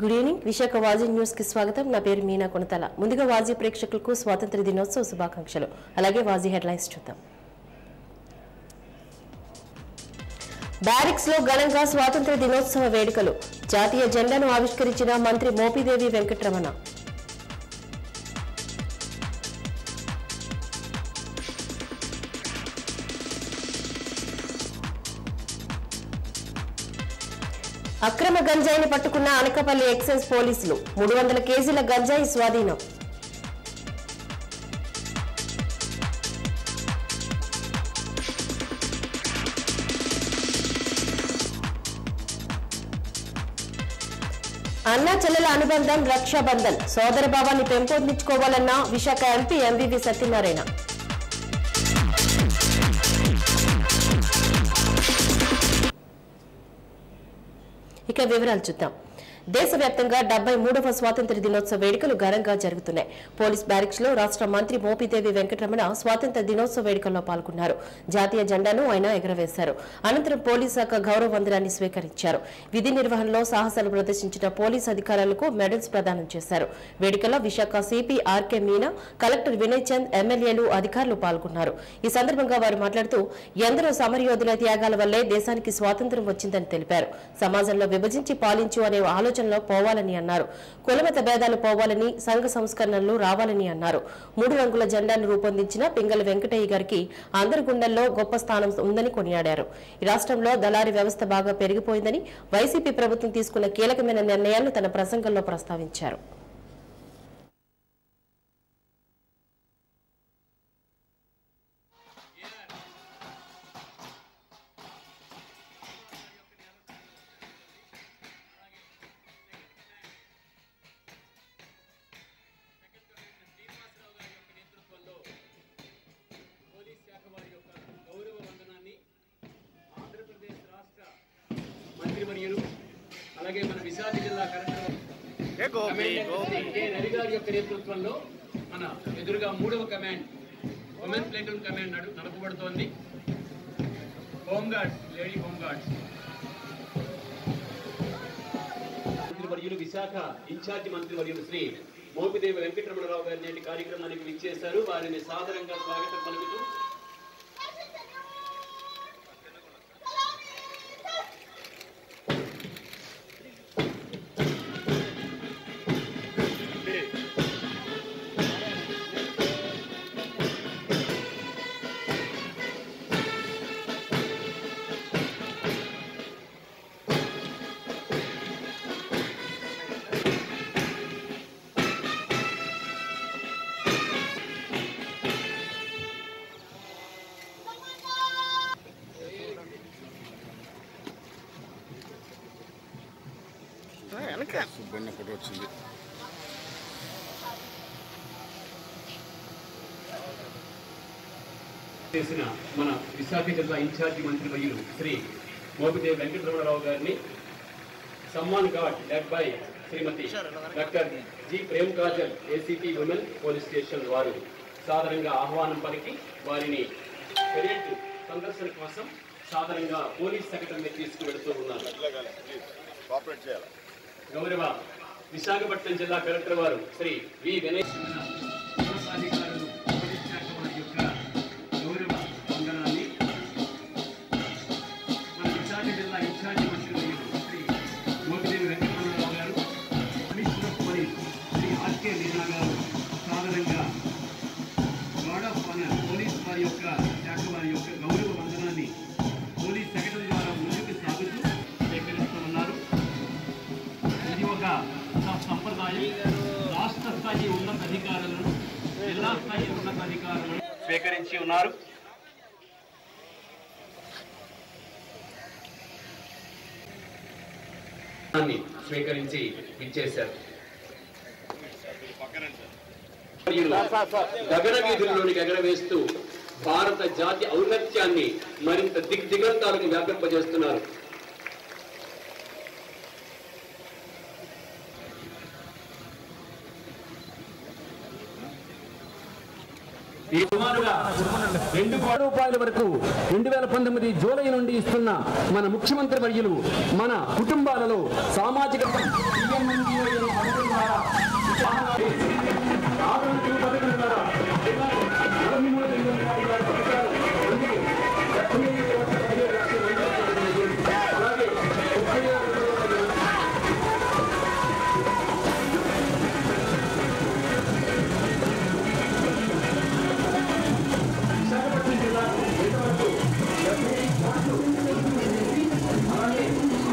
Good evening Visakha Vaji news కి స్వాగతం నా పేరు మీనా కొనతల ముందుగా వాజీ ప్రేక్షకులకు స్వాతంత్ర దినోత్సవ శుభాకాంక్షలు అలాగే వాజీ హెడ్లైన్స్ చూద్దాం బ్యారిక్స్ లో ఘనంగా స్వాతంత్ర దినోత్సవ వేడుకలు జాతీయ జెండాను ఆవిష్కరించిన మంత్రి మోపిదేవి వెంకటరమణ అక్రమ గంజాయిని పట్టుకున్న అనకపల్లి ఎక్సైజ్ పోలీసులు మూడు వందల కేజీల గంజాయి స్వాధీనం అన్నా చెల్లెల అనుబంధం రక్షాబంధన్ సోదర భావాన్ని పెంపొందించుకోవాలన్న విశాఖ ఎంపీ ఎంవివి సత్యనారాయణ ఇక వివరాలు చూద్దాం దేశవ్యాప్తంగా డెబ్బై మూడవ స్వాతంత్ర దినోత్సవ వేడుకలు ఘనంగా జరుగుతున్నాయి పోలీస్ బ్యారిక్స్ లో రాష్ట్ర మంత్రి మోపిదేవి వెంకటరమణ స్వాతంత్ర దినోత్సవ వేడుకల్లో పాల్గొన్నారు జాతీయ జెండాను ఆయన ఎగరవేశారు అనంతరం పోలీస్ శాఖ గౌరవ వందనాన్ని స్వీకరించారు విధి నిర్వహణలో సాహసాలు ప్రదర్శించిన పోలీస్ అధికారులకు మెడల్స్ ప్రదానం చేశారు వేడుకలో Visakha CP RK Meena collector Vinay Chand ఎమ్మెల్యేలు అధికారులు పాల్గొన్నారు ఈ సందర్భంగా వారు మాట్లాడుతూ ఎందరో సమరయోధుల త్యాగాల వల్లే దేశానికి స్వాతంత్ర్యం వచ్చిందని తెలిపారు సమాజంలో విభజించి పాలించు అనే ఆలోచనలో పోవాలని అన్నారు కులమత భేదాలు పోవాలని సంఘ సంస్కరణలు రావాలని అన్నారు మూడు రంగుల జెండాను రూపొందించిన పింగళ వెంకటయ్య గారికి అందరి గుండెల్లో గొప్ప స్థానం ఉందని కొనియాడారు ఈ రాష్ట్రంలో దళారీ వ్యవస్థ బాగా పెరిగిపోయిందని వైసీపీ ప్రభుత్వం తీసుకున్న కీలకమైన నిర్ణయాలను తన ప్రసంగంలో ప్రస్తావించారు పోలీస్ శాఖ వారి యొక్క గౌరవ వందనాన్ని ఆంధ్రప్రదేశ్ రాష్ట్ర మంత్రివర్యులు అలాగే మన విశాఖ జిల్లా కలెక్టర్ కె రవి గారి యొక్క నేతృత్వంలో మన ఎదురుగా మూడవ కమాండ్ ఉమెన్ ప్లేటూన్ కమాండ్ నడు నడపబడుతోంది హోంగార్డ్స్ లేడీ హోంగార్డ్స్ మంత్రివర్యులు విశాఖ ఇన్ఛార్జి మంత్రివర్యులు శ్రీ మోపిదేవి వెంకటరమణరావు గారి నేటి కార్యక్రమానికి విచ్చేశారు వారిని సాదరంగా స్వాగతం పలుకుతూ సుబ్బన్న ఫోటో వచ్చింది చేసిన మన విశాఖ జిల్లా ఇన్ఛార్జి మంత్రి వర్యులు శ్రీ మోపిదేవి వెంకటరమణరావు గారిని సమ్మాన్ ఘాట్ led by Shrimati doctor G Prem Kajal ACP women police station వారు సాధారణంగా ఆహ్వానం పలికి వారిని పెరేడ్ సందర్శన కోసం సాధారణంగా పోలీస్ సెక్రటరీ తీసుకువెడుతూ ఉన్నారు కోఆపరేట్ చేయాలి గౌరవ విశాఖపట్నం జిల్లా కలెక్టర్ వారు శ్రీ వి వినయ్ ఉన్నతాధికారులు పోలీస్ శాఖ వారి యొక్క గౌరవ వందనాన్ని మన విశాఖ జిల్లా ఇన్ఛార్జి మంత్రి Shri Mopidevi Venkataramana Rao garu commissioner of police Shri RK Meena garu సాధారణంగా గార్డ్ ఆఫ్ ఆనర్ పోలీస్ వారి యొక్క శాఖ వారి యొక్క గౌరవ వందనాన్ని పోలీస్ సెక్రటరీ ద్వారా ముందుకు సాగుతూ స్వీకరిస్తూ ఉన్నారు ఇది ఒక స- సంప్రదాయం రాష్ట్ర స్థాయి ఉన్నత అధికారులను జిల్లా స్థాయి ఉన్నత అధికారులను స్వీకరించి ఉన్నారు దాన్ని స్వీకరించి ఇచ్చేశారు గగన వీధుల్లోనికి ఎగరవేస్తూ భారత జాతి ఔన్నత్యాన్ని మరింత దిగ్దిగంతాలకు వ్యాపింపజేస్తున్నారు ఈ సుమారుగా రెండు కోట్ల రూపాయల వరకు రెండు వేల పంతొమ్మిది జూలై నుండి ఇస్తున్న మన ముఖ్యమంత్రి వర్యులు మన కుటుంబాలలో సామాజిక PMNDO పథకం ద్వారా ఆరోగ్య పథకం ద్వారా నలభై మూడు రెండు వందల యాభై ఆరు పథకాలు అందుకే డెబ్బై ఐదు కోట్ల పదిహేడు లక్షల మంది అలాగే ముప్పై ఆరు కోట్ల విశాఖపట్నం జిల్లాకు ఇంతవరకు డెబ్బై ఐదు కోట్లు అలాగే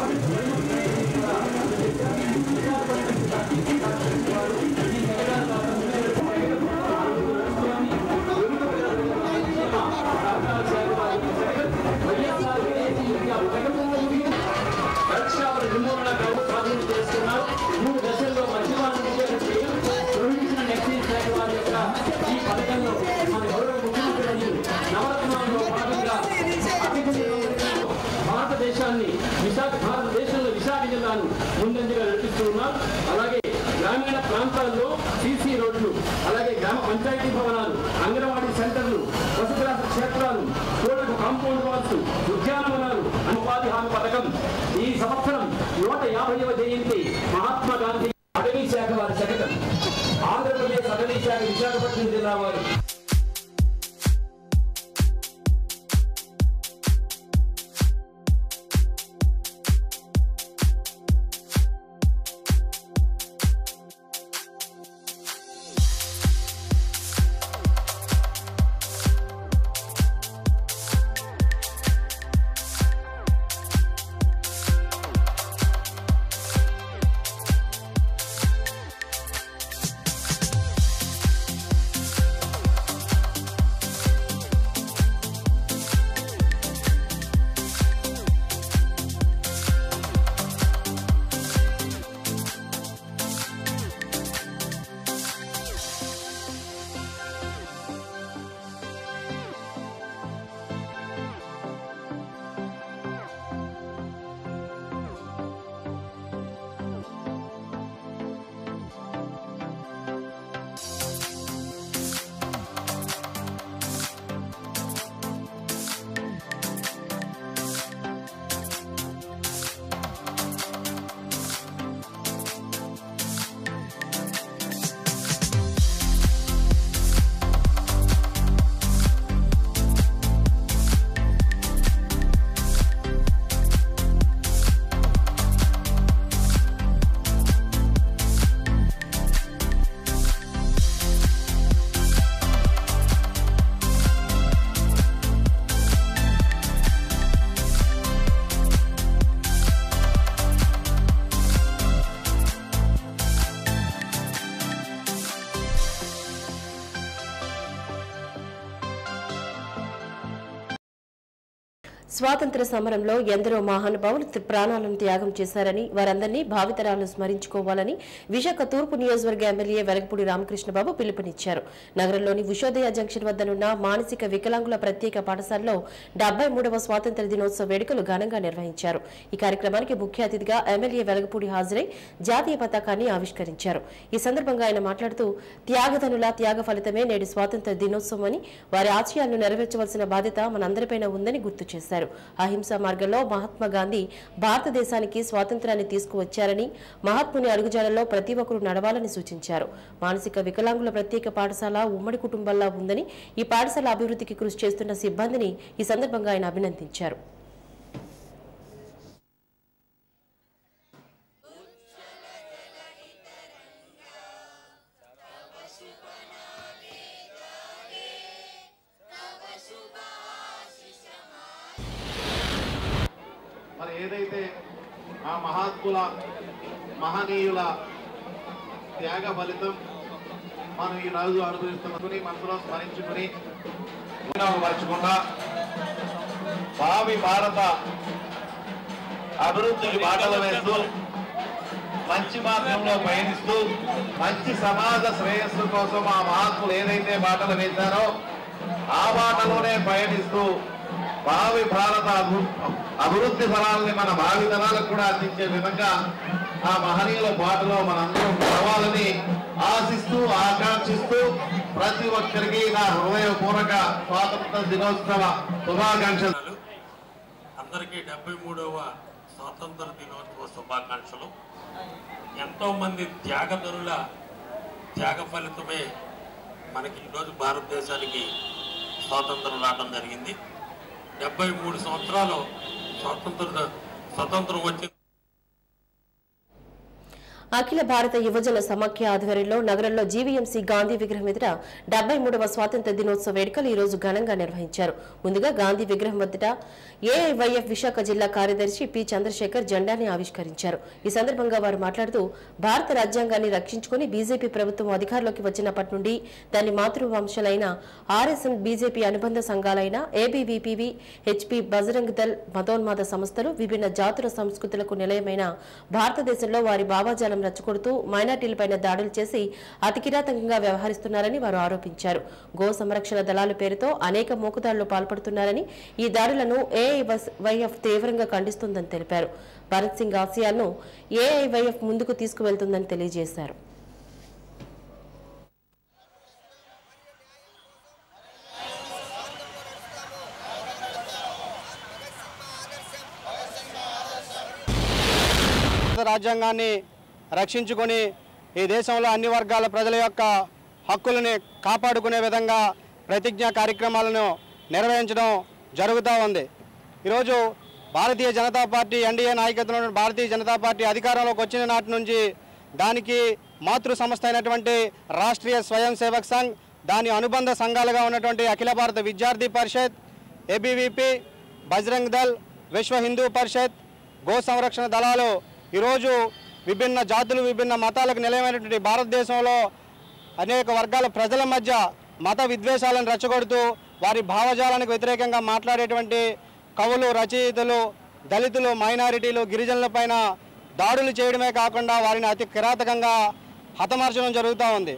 పరిశ్రమల నిర్మూలన గౌరవ స్వాధీనం చేస్తున్నారు మూడు దశల్లో మద్యపానం నిషేధం చేయడం ప్రొహిబిషన్ ఎక్సైజ్ శాఖ వారి యొక్క ఈ పథకంలో మన గౌరవ ముఖ్యమంత్రి వర్యులు నవరత్నాల్లో భాగంగా అభివృద్ధి భారతదేశాన్ని విశాఖ భారతదేశంలో విశాఖ జిల్లాను ముందంజగా నడిపిస్తూ ఉన్నారు అలాగే గ్రామీణ ప్రాంతాల్లో సీసీ రోడ్లు అలాగే గ్రామ పంచాయతీ భవనాలు అంగన్వాడీ సెంటర్లు పశుగ్రాస క్షేత్రాలు కోటకు కాంపౌండ్ వాల్స్ ఉద్యానవనాలు అని ఉపాధి హామీ పథకం ఈ సంవత్సరం నూట యాభైవ జయంతి మహాత్మా గాంధీ అటవీ శాఖ వారి శకటం ఆంధ్రప్రదేశ్ అటవీ శాఖ విశాఖపట్నం జిల్లా వారు స్వాతంత్ర సమరంలో ఎందరో మహానుభావులు తి- ప్రాణాలను త్యాగం చేశారని వారందరినీ భావితరాలు స్మరించుకోవాలని విశాఖ తూర్పు నియోజకవర్గ ఎమ్మెల్యే వెలగపూడి రామకృష్ణబాబు పిలుపునిచ్చారు నగరంలోని ఉషోదయ జంక్షన్ వద్దనున్న మానసిక వికలాంగుల ప్రత్యేక పాఠశాలలో డెబ్బై మూడవ స్వాతంత్ర దినోత్సవ వేడుకలు ఘనంగా నిర్వహించారు ఈ కార్యక్రమానికి ముఖ్య అతిథిగా ఎమ్మెల్యే వెలగపూడి హాజరై జాతీయ పతాకాన్ని ఆవిష్కరించారు ఈ సందర్భంగా ఆయన మాట్లాడుతూ త్యాగధనుల త్యాగ ఫలితమే నేడు స్వాతంత్ర దినోత్సవం అని వారి ఆశయాలను నెరవేర్చవలసిన బాధ్యత మనందరిపైన ఉందని గుర్తు చేశారు అహింసా మార్గంలో మహాత్మా గాంధీ భారతదేశానికి స్వాతంత్రాన్ని తీసుకువచ్చారని మహాత్ముని అడుగుజాడల్లో ప్రతి ఒక్కరూ నడవాలని సూచించారు మానసిక వికలాంగుల ప్రత్యేక పాఠశాల ఉమ్మడి కుటుంబంలా ఉందని ఈ పాఠశాల అభివృద్ధికి కృషి చేస్తున్న సిబ్బందిని ఈ సందర్భంగా ఆయన అభినందించారు మరి ఏదైతే ఆ మహాత్ముల మహనీయుల త్యాగ ఫలితం మనం ఈ రోజు అనుభవిస్తున్నది మనసులో స్మరించుకుని మర్చకుండా భావి భారత అభివృద్ధికి బాటలు వేస్తూ మంచి మార్గంలో పయనిస్తూ మంచి సమాజ శ్రేయస్సు కోసం ఆ మహాత్ములు ఏదైతే బాటలు వేశారో ఆ బాటలోనే పయనిస్తూ భావి భారత అభి- అభివృద్ధి ఫలాల్ని మన భావి తరాలకు కూడా అందించే విధంగా ఆ మహనీయుల బాటలో మనందరం నడవాలని ఆశిస్తూ ఆకాంక్షిస్తూ ప్రతి ఒక్కరికి నా హృదయపూర్వక స్వాతంత్ర దినోత్సవ శుభాకాంక్షలు ధన్యవాదాలు. అందరికీ డెబ్బై మూడవ స్వాతంత్ర దినోత్సవ శుభాకాంక్షలు ఎంతో మంది త్యాగధనుల త్యాగ ఫలితమే మనకి ఈరోజు భారతదేశానికి స్వాతంత్రం రావడం జరిగింది డెబ్బై మూడు సంవత్సరాలు స్వాతంత్ర స్వతంత్రం వచ్చింది అఖిల భారత యువజన సమాఖ్య ఆధ్వర్యంలో నగరంలో జీవీఎంసీ గాంధీ విగ్రహం ఎదుట డెబ్బై మూడవ స్వాతంత్ర దినోత్సవ వేడుకలు ఈ రోజు ఘనంగా నిర్వహించారు ముందుగా గాంధీ విగ్రహం వద్దట ఏఐవైఎఫ్ విశాఖ జిల్లా కార్యదర్శి పి చంద్రశేఖర్ జెండాని ఆవిష్కరించారు ఈ సందర్భంగా వారు మాట్లాడుతూ భారత రాజ్యాంగాన్ని రక్షించుకుని బీజేపీ ప్రభుత్వం అధికారంలోకి వచ్చినప్పటి నుండి దాని మాతృవంశలైన ఆర్ఎస్ఎన్ బీజేపీ అనుబంధ సంఘాలైన ఏబీవీపీవీ హెచ్పీ బజరంగ్ దళ్ మతోన్మాద సంస్థలు విభిన్న జాతుల సంస్కృతులకు నిలయమైన భారతదేశంలో వారి భావాజాలం రచ్చగొడుతూ మైనార్టీలపైన దాడులు చేసి అతి కిరాతకంగా వ్యవహరిస్తున్నారని వారు ఆరోపించారు గో సంరక్షణ దళాల పేరుతో అనేక మోకుదాడులు పాల్పడుతున్నారని ఈ దాడులను ఏఐవైఎఫ్ తీవ్రంగా ఖండిస్తుందని తెలిపారు భరత్ సింగ్ ఆసియాను ఏఐవైఎఫ్ ముందుకు తీసుకువెళ్తుందని తెలియజేశారు భారత రాజ్యాంగాన్ని రక్షించుకొని ఈ దేశంలో అన్ని వర్గాల ప్రజల యొక్క హక్కులని కాపాడుకునే విధంగా ప్రతిజ్ఞా కార్యక్రమాలను నిర్వహించడం జరుగుతూ ఉంది ఈరోజు భారతీయ జనతా పార్టీ ఎన్డీఏ నాయకత్వంలో ఉన్న భారతీయ జనతా పార్టీ అధికారంలోకి వచ్చిన నాటి నుంచి దానికి మాతృ సంస్థ అయినటువంటి రాష్ట్రీయ స్వయం సేవక్ సంఘ్ దాని అనుబంధ సంఘాలుగా ఉన్నటువంటి అఖిల భారత విద్యార్థి పరిషత్ ఏబీవీపీ బజరంగ్ దళ్ విశ్వ హిందూ పరిషత్ గో సంరక్షణ దళాలు ఈరోజు విభిన్న జాతులు విభిన్న మతాలకు నిలయమైనటువంటి భారతదేశంలో అనేక వర్గాల ప్రజల మధ్య మత విద్వేషాలను రెచ్చగొడుతూ వారి భావజాలానికి వ్యతిరేకంగా మాట్లాడేటువంటి కవులు రచయితలు దళితులు మైనారిటీలు గిరిజనులపైన దాడులు చేయడమే కాకుండా వారిని అతి కిరాతకంగా హతమార్చడం జరుగుతూ ఉంది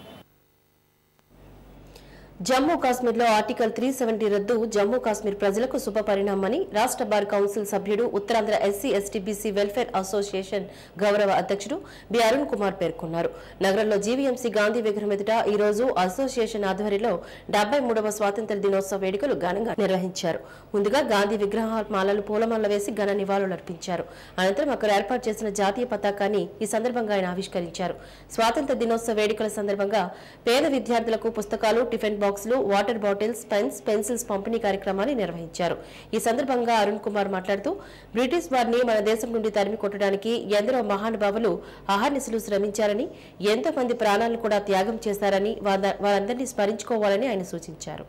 జమ్మూ కాశ్మీర్లో ఆర్టికల్ త్రీ సెవెంటీ రద్దు జమ్మూ కాశ్మీర్ ప్రజలకు శుభ పరిణామని రాష్ట్ర బార్ కౌన్సిల్ సభ్యుడు Uttarandhra SC ST BC welfare association గౌరవ అధ్యక్షుడు బి అరుణ్ కుమార్ పేర్కొన్నారు నగరంలో జీవీఎంసీ గాంధీ విగ్రహం ఎదుట ఈ రోజు అసోసియేషన్ ఆధ్వర్యంలో డెబ్బై మూడవ స్వాతంత్ర దినోత్సవ వేడుకలు ఘనంగా నిర్వహించారు ముందుగా గాంధీ విగ్రహ మాలలు పూలమాల వేసి ఘన నివాళులర్పించారు అనంతరం అక్కడ ఏర్పాటు చేసిన జాతీయ పతాకాన్ని ఈ సందర్భంగా ఆయన ఆవిష్కరించారు స్వాతంత్ర దినోత్సవ వేడుకల సందర్భంగా పేద విద్యార్థులకు పుస్తకాలు టిఫిన్ బాక్సులు వాటర్ బాటిల్స్ పెన్స్ పెన్సిల్స్ పంపిణీ కార్యక్రమాన్ని నిర్వహించారు ఈ సందర్భంగా అరుణ్ కుమార్ మాట్లాడుతూ బ్రిటిష్ వారిని మన దేశం నుండి తరిమి కొట్టడానికి ఎందరో మహానుభావులు అహర్నిశలు శ్రమించారని ఎంతో మంది ప్రాణాలను కూడా త్యాగం చేశారని వాద- వారందరినీ స్మరించుకోవాలని ఆయన సూచించారు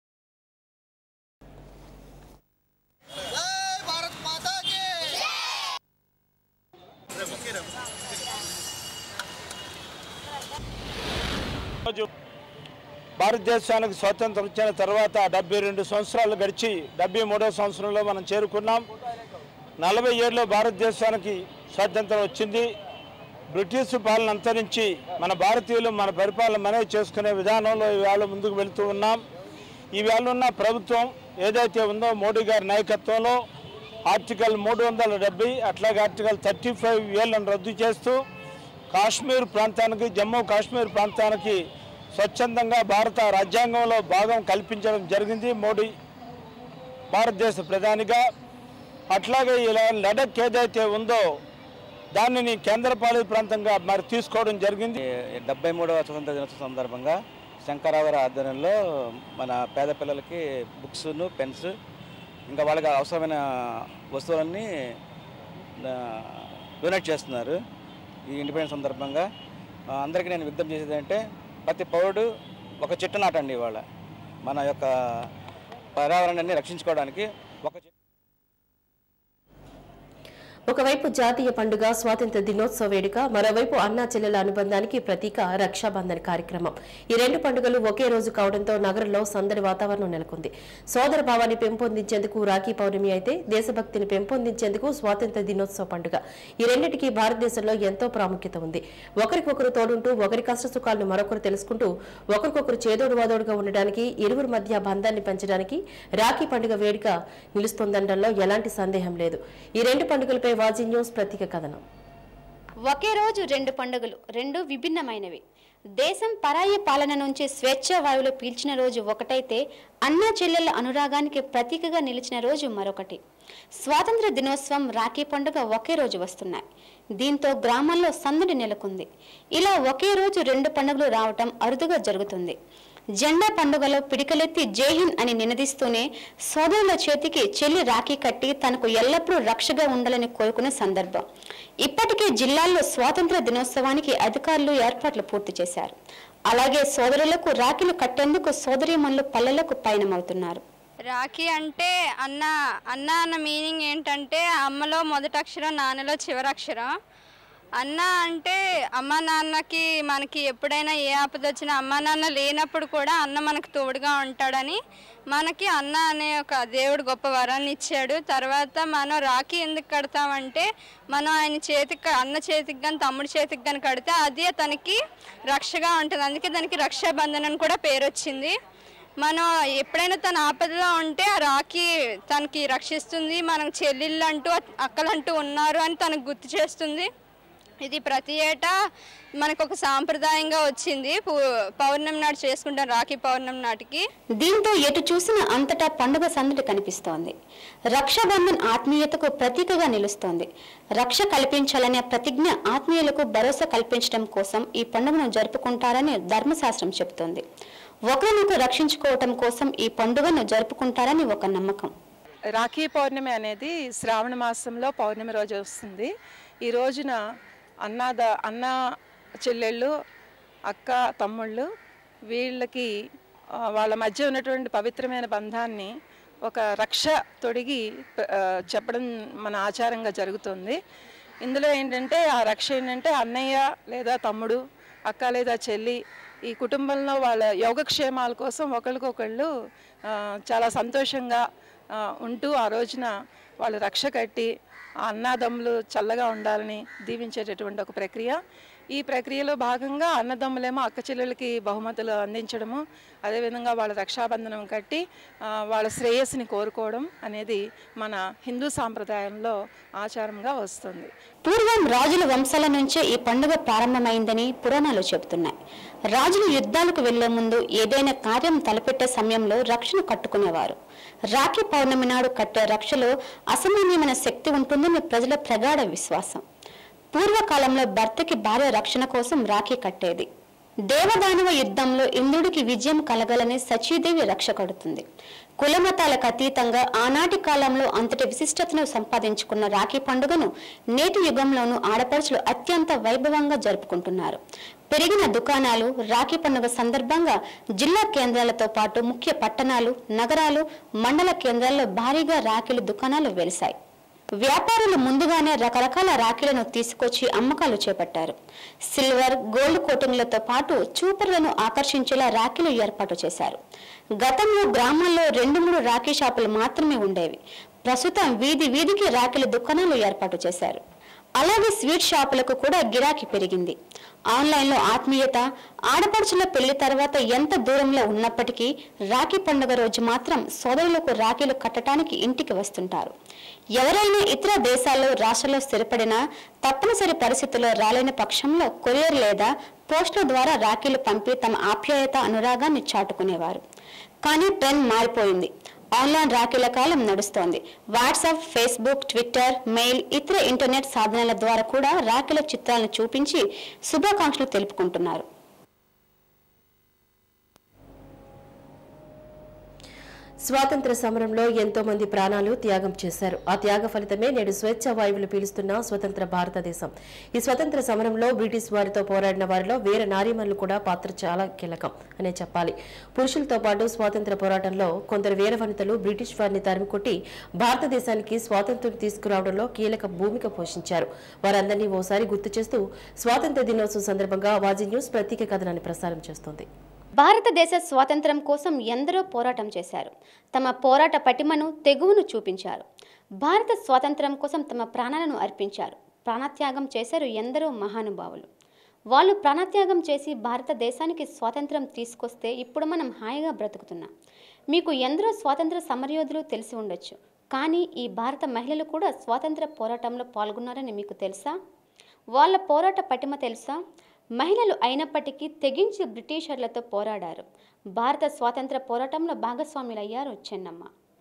రోజు భారతదేశానికి స్వాతంత్రం వచ్చిన తర్వాత డెబ్బై రెండు సంవత్సరాలు గడిచి డెబ్బై మూడో సంవత్సరంలో మనం చేరుకున్నాం నలభై ఏడులో భారతదేశానికి స్వాతంత్రం వచ్చింది బ్రిటిష్ పాలన అంతరించి మన భారతీయులు మన పరిపాలన మనవి చేసుకునే విధానంలో ఈవేళ ముందుకు వెళుతూ ఉన్నాం ఈవేళ ఉన్న ప్రభుత్వం ఏదైతే ఉందో మోడీ గారి నాయకత్వంలో ఆర్టికల్ మూడు వందల డెబ్బై అట్లాగే ఆర్టికల్ థర్టీ ఫైవ్ ఏళ్ళను రద్దు చేస్తూ కాశ్మీర్ ప్రాంతానికి జమ్మూ కాశ్మీర్ ప్రాంతానికి స్వచ్ఛందంగా భారత రాజ్యాంగంలో భాగం కల్పించడం జరిగింది మోడీ భారతదేశ ప్రధానిగా అట్లాగే ఇలా లడక్ ఏదైతే ఉందో దానిని కేంద్రపాలిత ప్రాంతంగా మరి తీసుకోవడం జరిగింది డెబ్బై మూడవ స్వతంత్ర దినోత్సవం సందర్భంగా శంకరావర ఆధ్వర్యంలో మన పేద పిల్లలకి బుక్స్ను పెన్స్ ఇంకా వాళ్ళకి అవసరమైన వస్తువులన్నీ ఆ, డొనేట్ చేస్తున్నారు ఈ ఇండిపెండెన్స్ సందర్భంగా ఆ, అందరికీ నేను విజ్ఞప్తి చేసేది అంటే ప్రతి పౌరుడు ఒక చెట్టు నాటండి ఇవాళ మన యొక్క పర్యావరణాన్ని రక్షించుకోవడానికి ఒక చెట్టు ఒకవైపు జాతీయ పండుగ స్వాతంత్ర దినోత్సవ వేడుక మరోవైపు అన్నా చెల్లెల అనుబంధానికి ప్రతీక రక్షాబంధన్ కార్యక్రమం ఈ రెండు పండుగలు ఒకే రోజు కావడంతో నగరంలో సందడి వాతావరణం నెలకొంది సోదర భావాన్ని పెంపొందించేందుకు రాఖీ పౌర్ణమి అయితే దేశభక్తిని పెంపొందించేందుకు స్వాతంత్ర దినోత్సవ పండుగ ఈ రెండింటికి భారతదేశంలో ఎంతో ప్రాముఖ్యత ఉంది ఒకరికొకరు తోడుంటూ ఒకరి కష్ట సుఖాలను మరొకరు తెలుసుకుంటూ ఒకరికొకరు చేదోడు వాదోడుగా ఉండడానికి ఇరువురి మధ్య బంధాన్ని పెంచడానికి రాఖీ పండుగ వేడుక నిలుస్తోందనడంలో ఎలాంటి సందేహం లేదు ఈ రెండు పండుగలపై వాజీ న్యూస్ ప్రత్యేక కథనం ఒకే రోజు రెండు పండుగలు రెండు విభిన్నమైనవి దేశం పరాయి పాలన నుంచి స్వేచ్ఛ వాయువులు పీల్చిన రోజు ఒకటైతే అన్నా చెల్లెళ్ళ అనురాగానికి ప్రతీకగా నిలిచిన రోజు మరొకటి స్వాతంత్ర దినోత్సవం రాఖీ పండుగ ఒకే రోజు వస్తున్నాయి దీంతో గ్రామాల్లో సందడి నెలకొంది ఇలా ఒకే రోజు రెండు పండుగలు రావటం అరుదుగా జరుగుతుంది జెండా పండుగలో పిడికలెత్తి జైహింద్ అని నినదిస్తూనే సోదరుల చేతికి చెల్లి రాఖీ కట్టి తనకు ఎల్లప్పుడూ రక్షగా ఉండాలని కోరుకునే సందర్భం ఇప్పటికే జిల్లాల్లో స్వాతంత్ర దినోత్సవానికి అధికారులు ఏర్పాట్లు పూర్తి చేశారు అలాగే సోదరులకు రాఖీలు కట్టేందుకు సోదరీమణులు పల్లెలకు పయనమవుతున్నారు రాఖీ అంటే అన్న అన్న అన్న మీనింగ్ ఏంటంటే అమ్మలో మొదటి అక్షరం నాన్నలో చివరి అక్షరం అన్న అంటే అమ్మ నాన్నకి మనకి ఎప్పుడైనా ఏ ఆపద వచ్చినా అమ్మ నాన్న లేనప్పుడు కూడా అన్న మనకు తోడుగా ఉంటాడని మనకి అన్న అనే ఒక దేవుడు గొప్ప వరాన్ని ఇచ్చాడు తర్వాత మనం రాఖీ ఎందుకు కడతామంటే మనం ఆయన చేతికి అన్న చేతికి కానీ తమ్ముడి చేతికి కానీ కడితే అది తనకి రక్షగా ఉంటుంది అందుకే దానికి రక్షాబంధన్ అని కూడా పేరు వచ్చింది మనం ఎప్పుడైనా తన ఆపదలో ఉంటే ఆ రాఖీ తనకి రక్షిస్తుంది మనం చెల్లెళ్ళు అంటూ అక్కలంటూ ఉన్నారు అని తనకు గుర్తు చేస్తుంది ఇది ప్రతి ఏటా మనకు ఒక సాంప్రదాయంగా వచ్చింది పూ- పౌర్ణమి నాడు చేసుకుంటాం రాఖీ పౌర్ణమి నాటికి దీంతో ఎటు చూసినా అంతటా పండుగ సందడి కనిపిస్తోంది రక్షాబంధన్ ఆత్మీయతకు ప్రతీకగా నిలుస్తోంది రక్ష కల్పించాలనే ప్రతిజ్ఞ ఆత్మీయులకు భరోసా కల్పించడం కోసం ఈ పండుగను జరుపుకుంటారని ధర్మశాస్త్రం చెబుతోంది ఒకరినొకరు రక్షించుకోవటం కోసం ఈ పండుగను జరుపుకుంటారని ఒక నమ్మకం రాఖీ పౌర్ణమి అనేది శ్రావణ మాసంలో పౌర్ణమి రోజు వస్తుంది ఈ రోజున అన్నాద అన్న చెల్లెళ్ళు అక్క తమ్ముళ్ళు వీళ్ళకి ఆ, వాళ్ళ మధ్య ఉన్నటువంటి పవిత్రమైన బంధాన్ని ఒక రక్ష తొడిగి ఆ, చెప్పడం మన ఆచారంగా జరుగుతుంది ఇందులో ఏంటంటే ఆ రక్ష ఏంటంటే అన్నయ్య లేదా తమ్ముడు అక్క లేదా చెల్లి ఈ కుటుంబంలో వాళ్ళ యోగక్షేమాల కోసం ఒకరికొకళ్ళు ఆ, చాలా సంతోషంగా ఆ, ఉంటూ ఆ రోజున వాళ్ళు రక్ష కట్టి ఆ అన్నదమ్ములు చల్లగా ఉండాలని దీవించేటటువంటి ఒక ప్రక్రియ ఈ ప్రక్రియలో భాగంగా అన్నదమ్ములేమో అక్క చెల్లెలకి బహుమతులు అందించడము అదేవిధంగా వాళ్ళ రక్షాబంధనం కట్టి ఆ, వాళ్ళ శ్రేయస్సుని కోరుకోవడం అనేది మన హిందూ సాంప్రదాయంలో ఆచారంగా వస్తుంది పూర్వం రాజుల వంశాల నుంచే ఈ పండుగ ప్రారంభమైందని పురాణాలు చెబుతున్నాయి రాజులు యుద్ధాలకు వెళ్లే ముందు ఏదైనా కార్యం తలపెట్టే సమయంలో రక్షణ కట్టుకునేవారు రాఖీ పౌర్ణమి నాడు కట్టే రక్షలో అసామాన్యమైన శక్తి ఉంటుందని ప్రజల ప్రగాఢ విశ్వాసం పూర్వకాలంలో భర్తకి భార్య రక్షణ కోసం రాఖీ కట్టేది దేవదానవ యుద్ధంలో ఇంద్రుడికి విజయం కలగాలని సచీదేవి రక్ష కడుతుంది కులమతాలకు అతీతంగా ఆనాటి కాలంలో అంతటి విశిష్టతను సంపాదించుకున్న రాఖీ పండుగను నేటి యుగంలోనూ ఆడపడుచులు అత్యంత వైభవంగా జరుపుకుంటున్నారు పెరిగిన దుకాణాలు రాఖీ పండుగ సందర్భంగా జిల్లా కేంద్రాలతో పాటు ముఖ్య పట్టణాలు నగరాలు మండల కేంద్రాల్లో భారీగా రాఖీల దుకాణాలు వెలిశాయి వ్యాపారులు ముందుగానే రకరకాల రాఖీలను తీసుకొచ్చి అమ్మకాలు చేపట్టారు సిల్వర్ గోల్డ్ కోటింగ్లతో పాటు చూపర్లను ఆకర్షించేలా రాఖీలు ఏర్పాటు చేశారు గతంలో గ్రామాల్లో రెండు మూడు రాఖీ షాపులు మాత్రమే ఉండేవి ప్రస్తుతం వీధి వీధికి రాఖీల దుకాణాలు ఏర్పాటు చేశారు అలాగే స్వీట్ షాపులకు కూడా గిరాకీ పెరిగింది ఆన్లైన్లో ఆత్మీయత ఆడపడుచుల పెళ్లి తర్వాత ఎంత దూరంలో ఉన్నప్పటికీ రాఖీ పండుగ రోజు మాత్రం సోదరులకు రాఖీలు కట్టడానికి ఇంటికి వస్తుంటారు ఎవరైనా ఇతర దేశాల్లో రాష్ట్రంలో స్థిరపడినా తప్పనిసరి పరిస్థితుల్లో రాలేని పక్షంలో కొరియర్ లేదా పోస్టుల ద్వారా రాఖీలు పంపి తమ ఆప్యాయత అనురాగాన్ని చాటుకునేవారు కానీ ట్రెండ్ మారిపోయింది ఆన్లైన్ రాఖీల కాలం నడుస్తోంది వాట్సాప్ ఫేస్బుక్ ట్విట్టర్ మెయిల్ ఇతర ఇంటర్నెట్ సాధనాల ద్వారా కూడా రాఖీల చిత్రాలను చూపించి శుభాకాంక్షలు తెలుపుకుంటున్నారు స్వాతంత్ర సమరంలో ఎంతో మంది ప్రాణాలు త్యాగం చేశారు ఆ త్యాగ ఫలితమే నేడు స్వేచ్ఛ వాయువులు పీలుస్తున్న స్వతంత్ర భారతదేశం ఈ స్వతంత్ర సమరంలో బ్రిటిష్ వారితో పోరాడిన వారిలో వీర నారీమణులు కూడా పాత్ర చాలా కీలకం అనే చెప్పాలి పురుషులతో పాటు స్వాతంత్ర పోరాటంలో కొందరు వీర వనితలు బ్రిటిష్ వారిని తరిమికొట్టి భారతదేశానికి స్వాతంత్ర్యం తీసుకురావడంలో కీలక భూమిక పోషించారు వారందరినీ ఓసారి గుర్తు చేస్తూ స్వాతంత్ర దినోత్సవం సందర్భంగా వాజీ న్యూస్ ప్రత్యేక కథనాన్ని ప్రసారం చేస్తోంది భారతదేశ స్వాతంత్ర్యం కోసం ఎందరో పోరాటం చేశారు తమ పోరాట పటిమను తెగువను చూపించారు భారత స్వాతంత్ర్యం కోసం తమ ప్రాణాలను అర్పించారు ప్రాణత్యాగం చేశారు ఎందరో మహానుభావులు వాళ్ళు ప్రాణత్యాగం చేసి భారతదేశానికి స్వాతంత్రం తీసుకొస్తే ఇప్పుడు మనం హాయిగా బ్రతుకుతున్నాం మీకు ఎందరో స్వాతంత్ర సమరయోధులు తెలిసి ఉండొచ్చు కానీ ఈ భారత మహిళలు కూడా స్వాతంత్ర పోరాటంలో పాల్గొన్నారని మీకు తెలుసా వాళ్ళ పోరాట పటిమ తెలుసా మహిళలు అయినప్పటికీ తెగించి బ్రిటిషర్లతో పోరాడారు భారత స్వాతంత్ర పోరాటంలో భాగస్వాములయ్యారు చెన్నమ్మ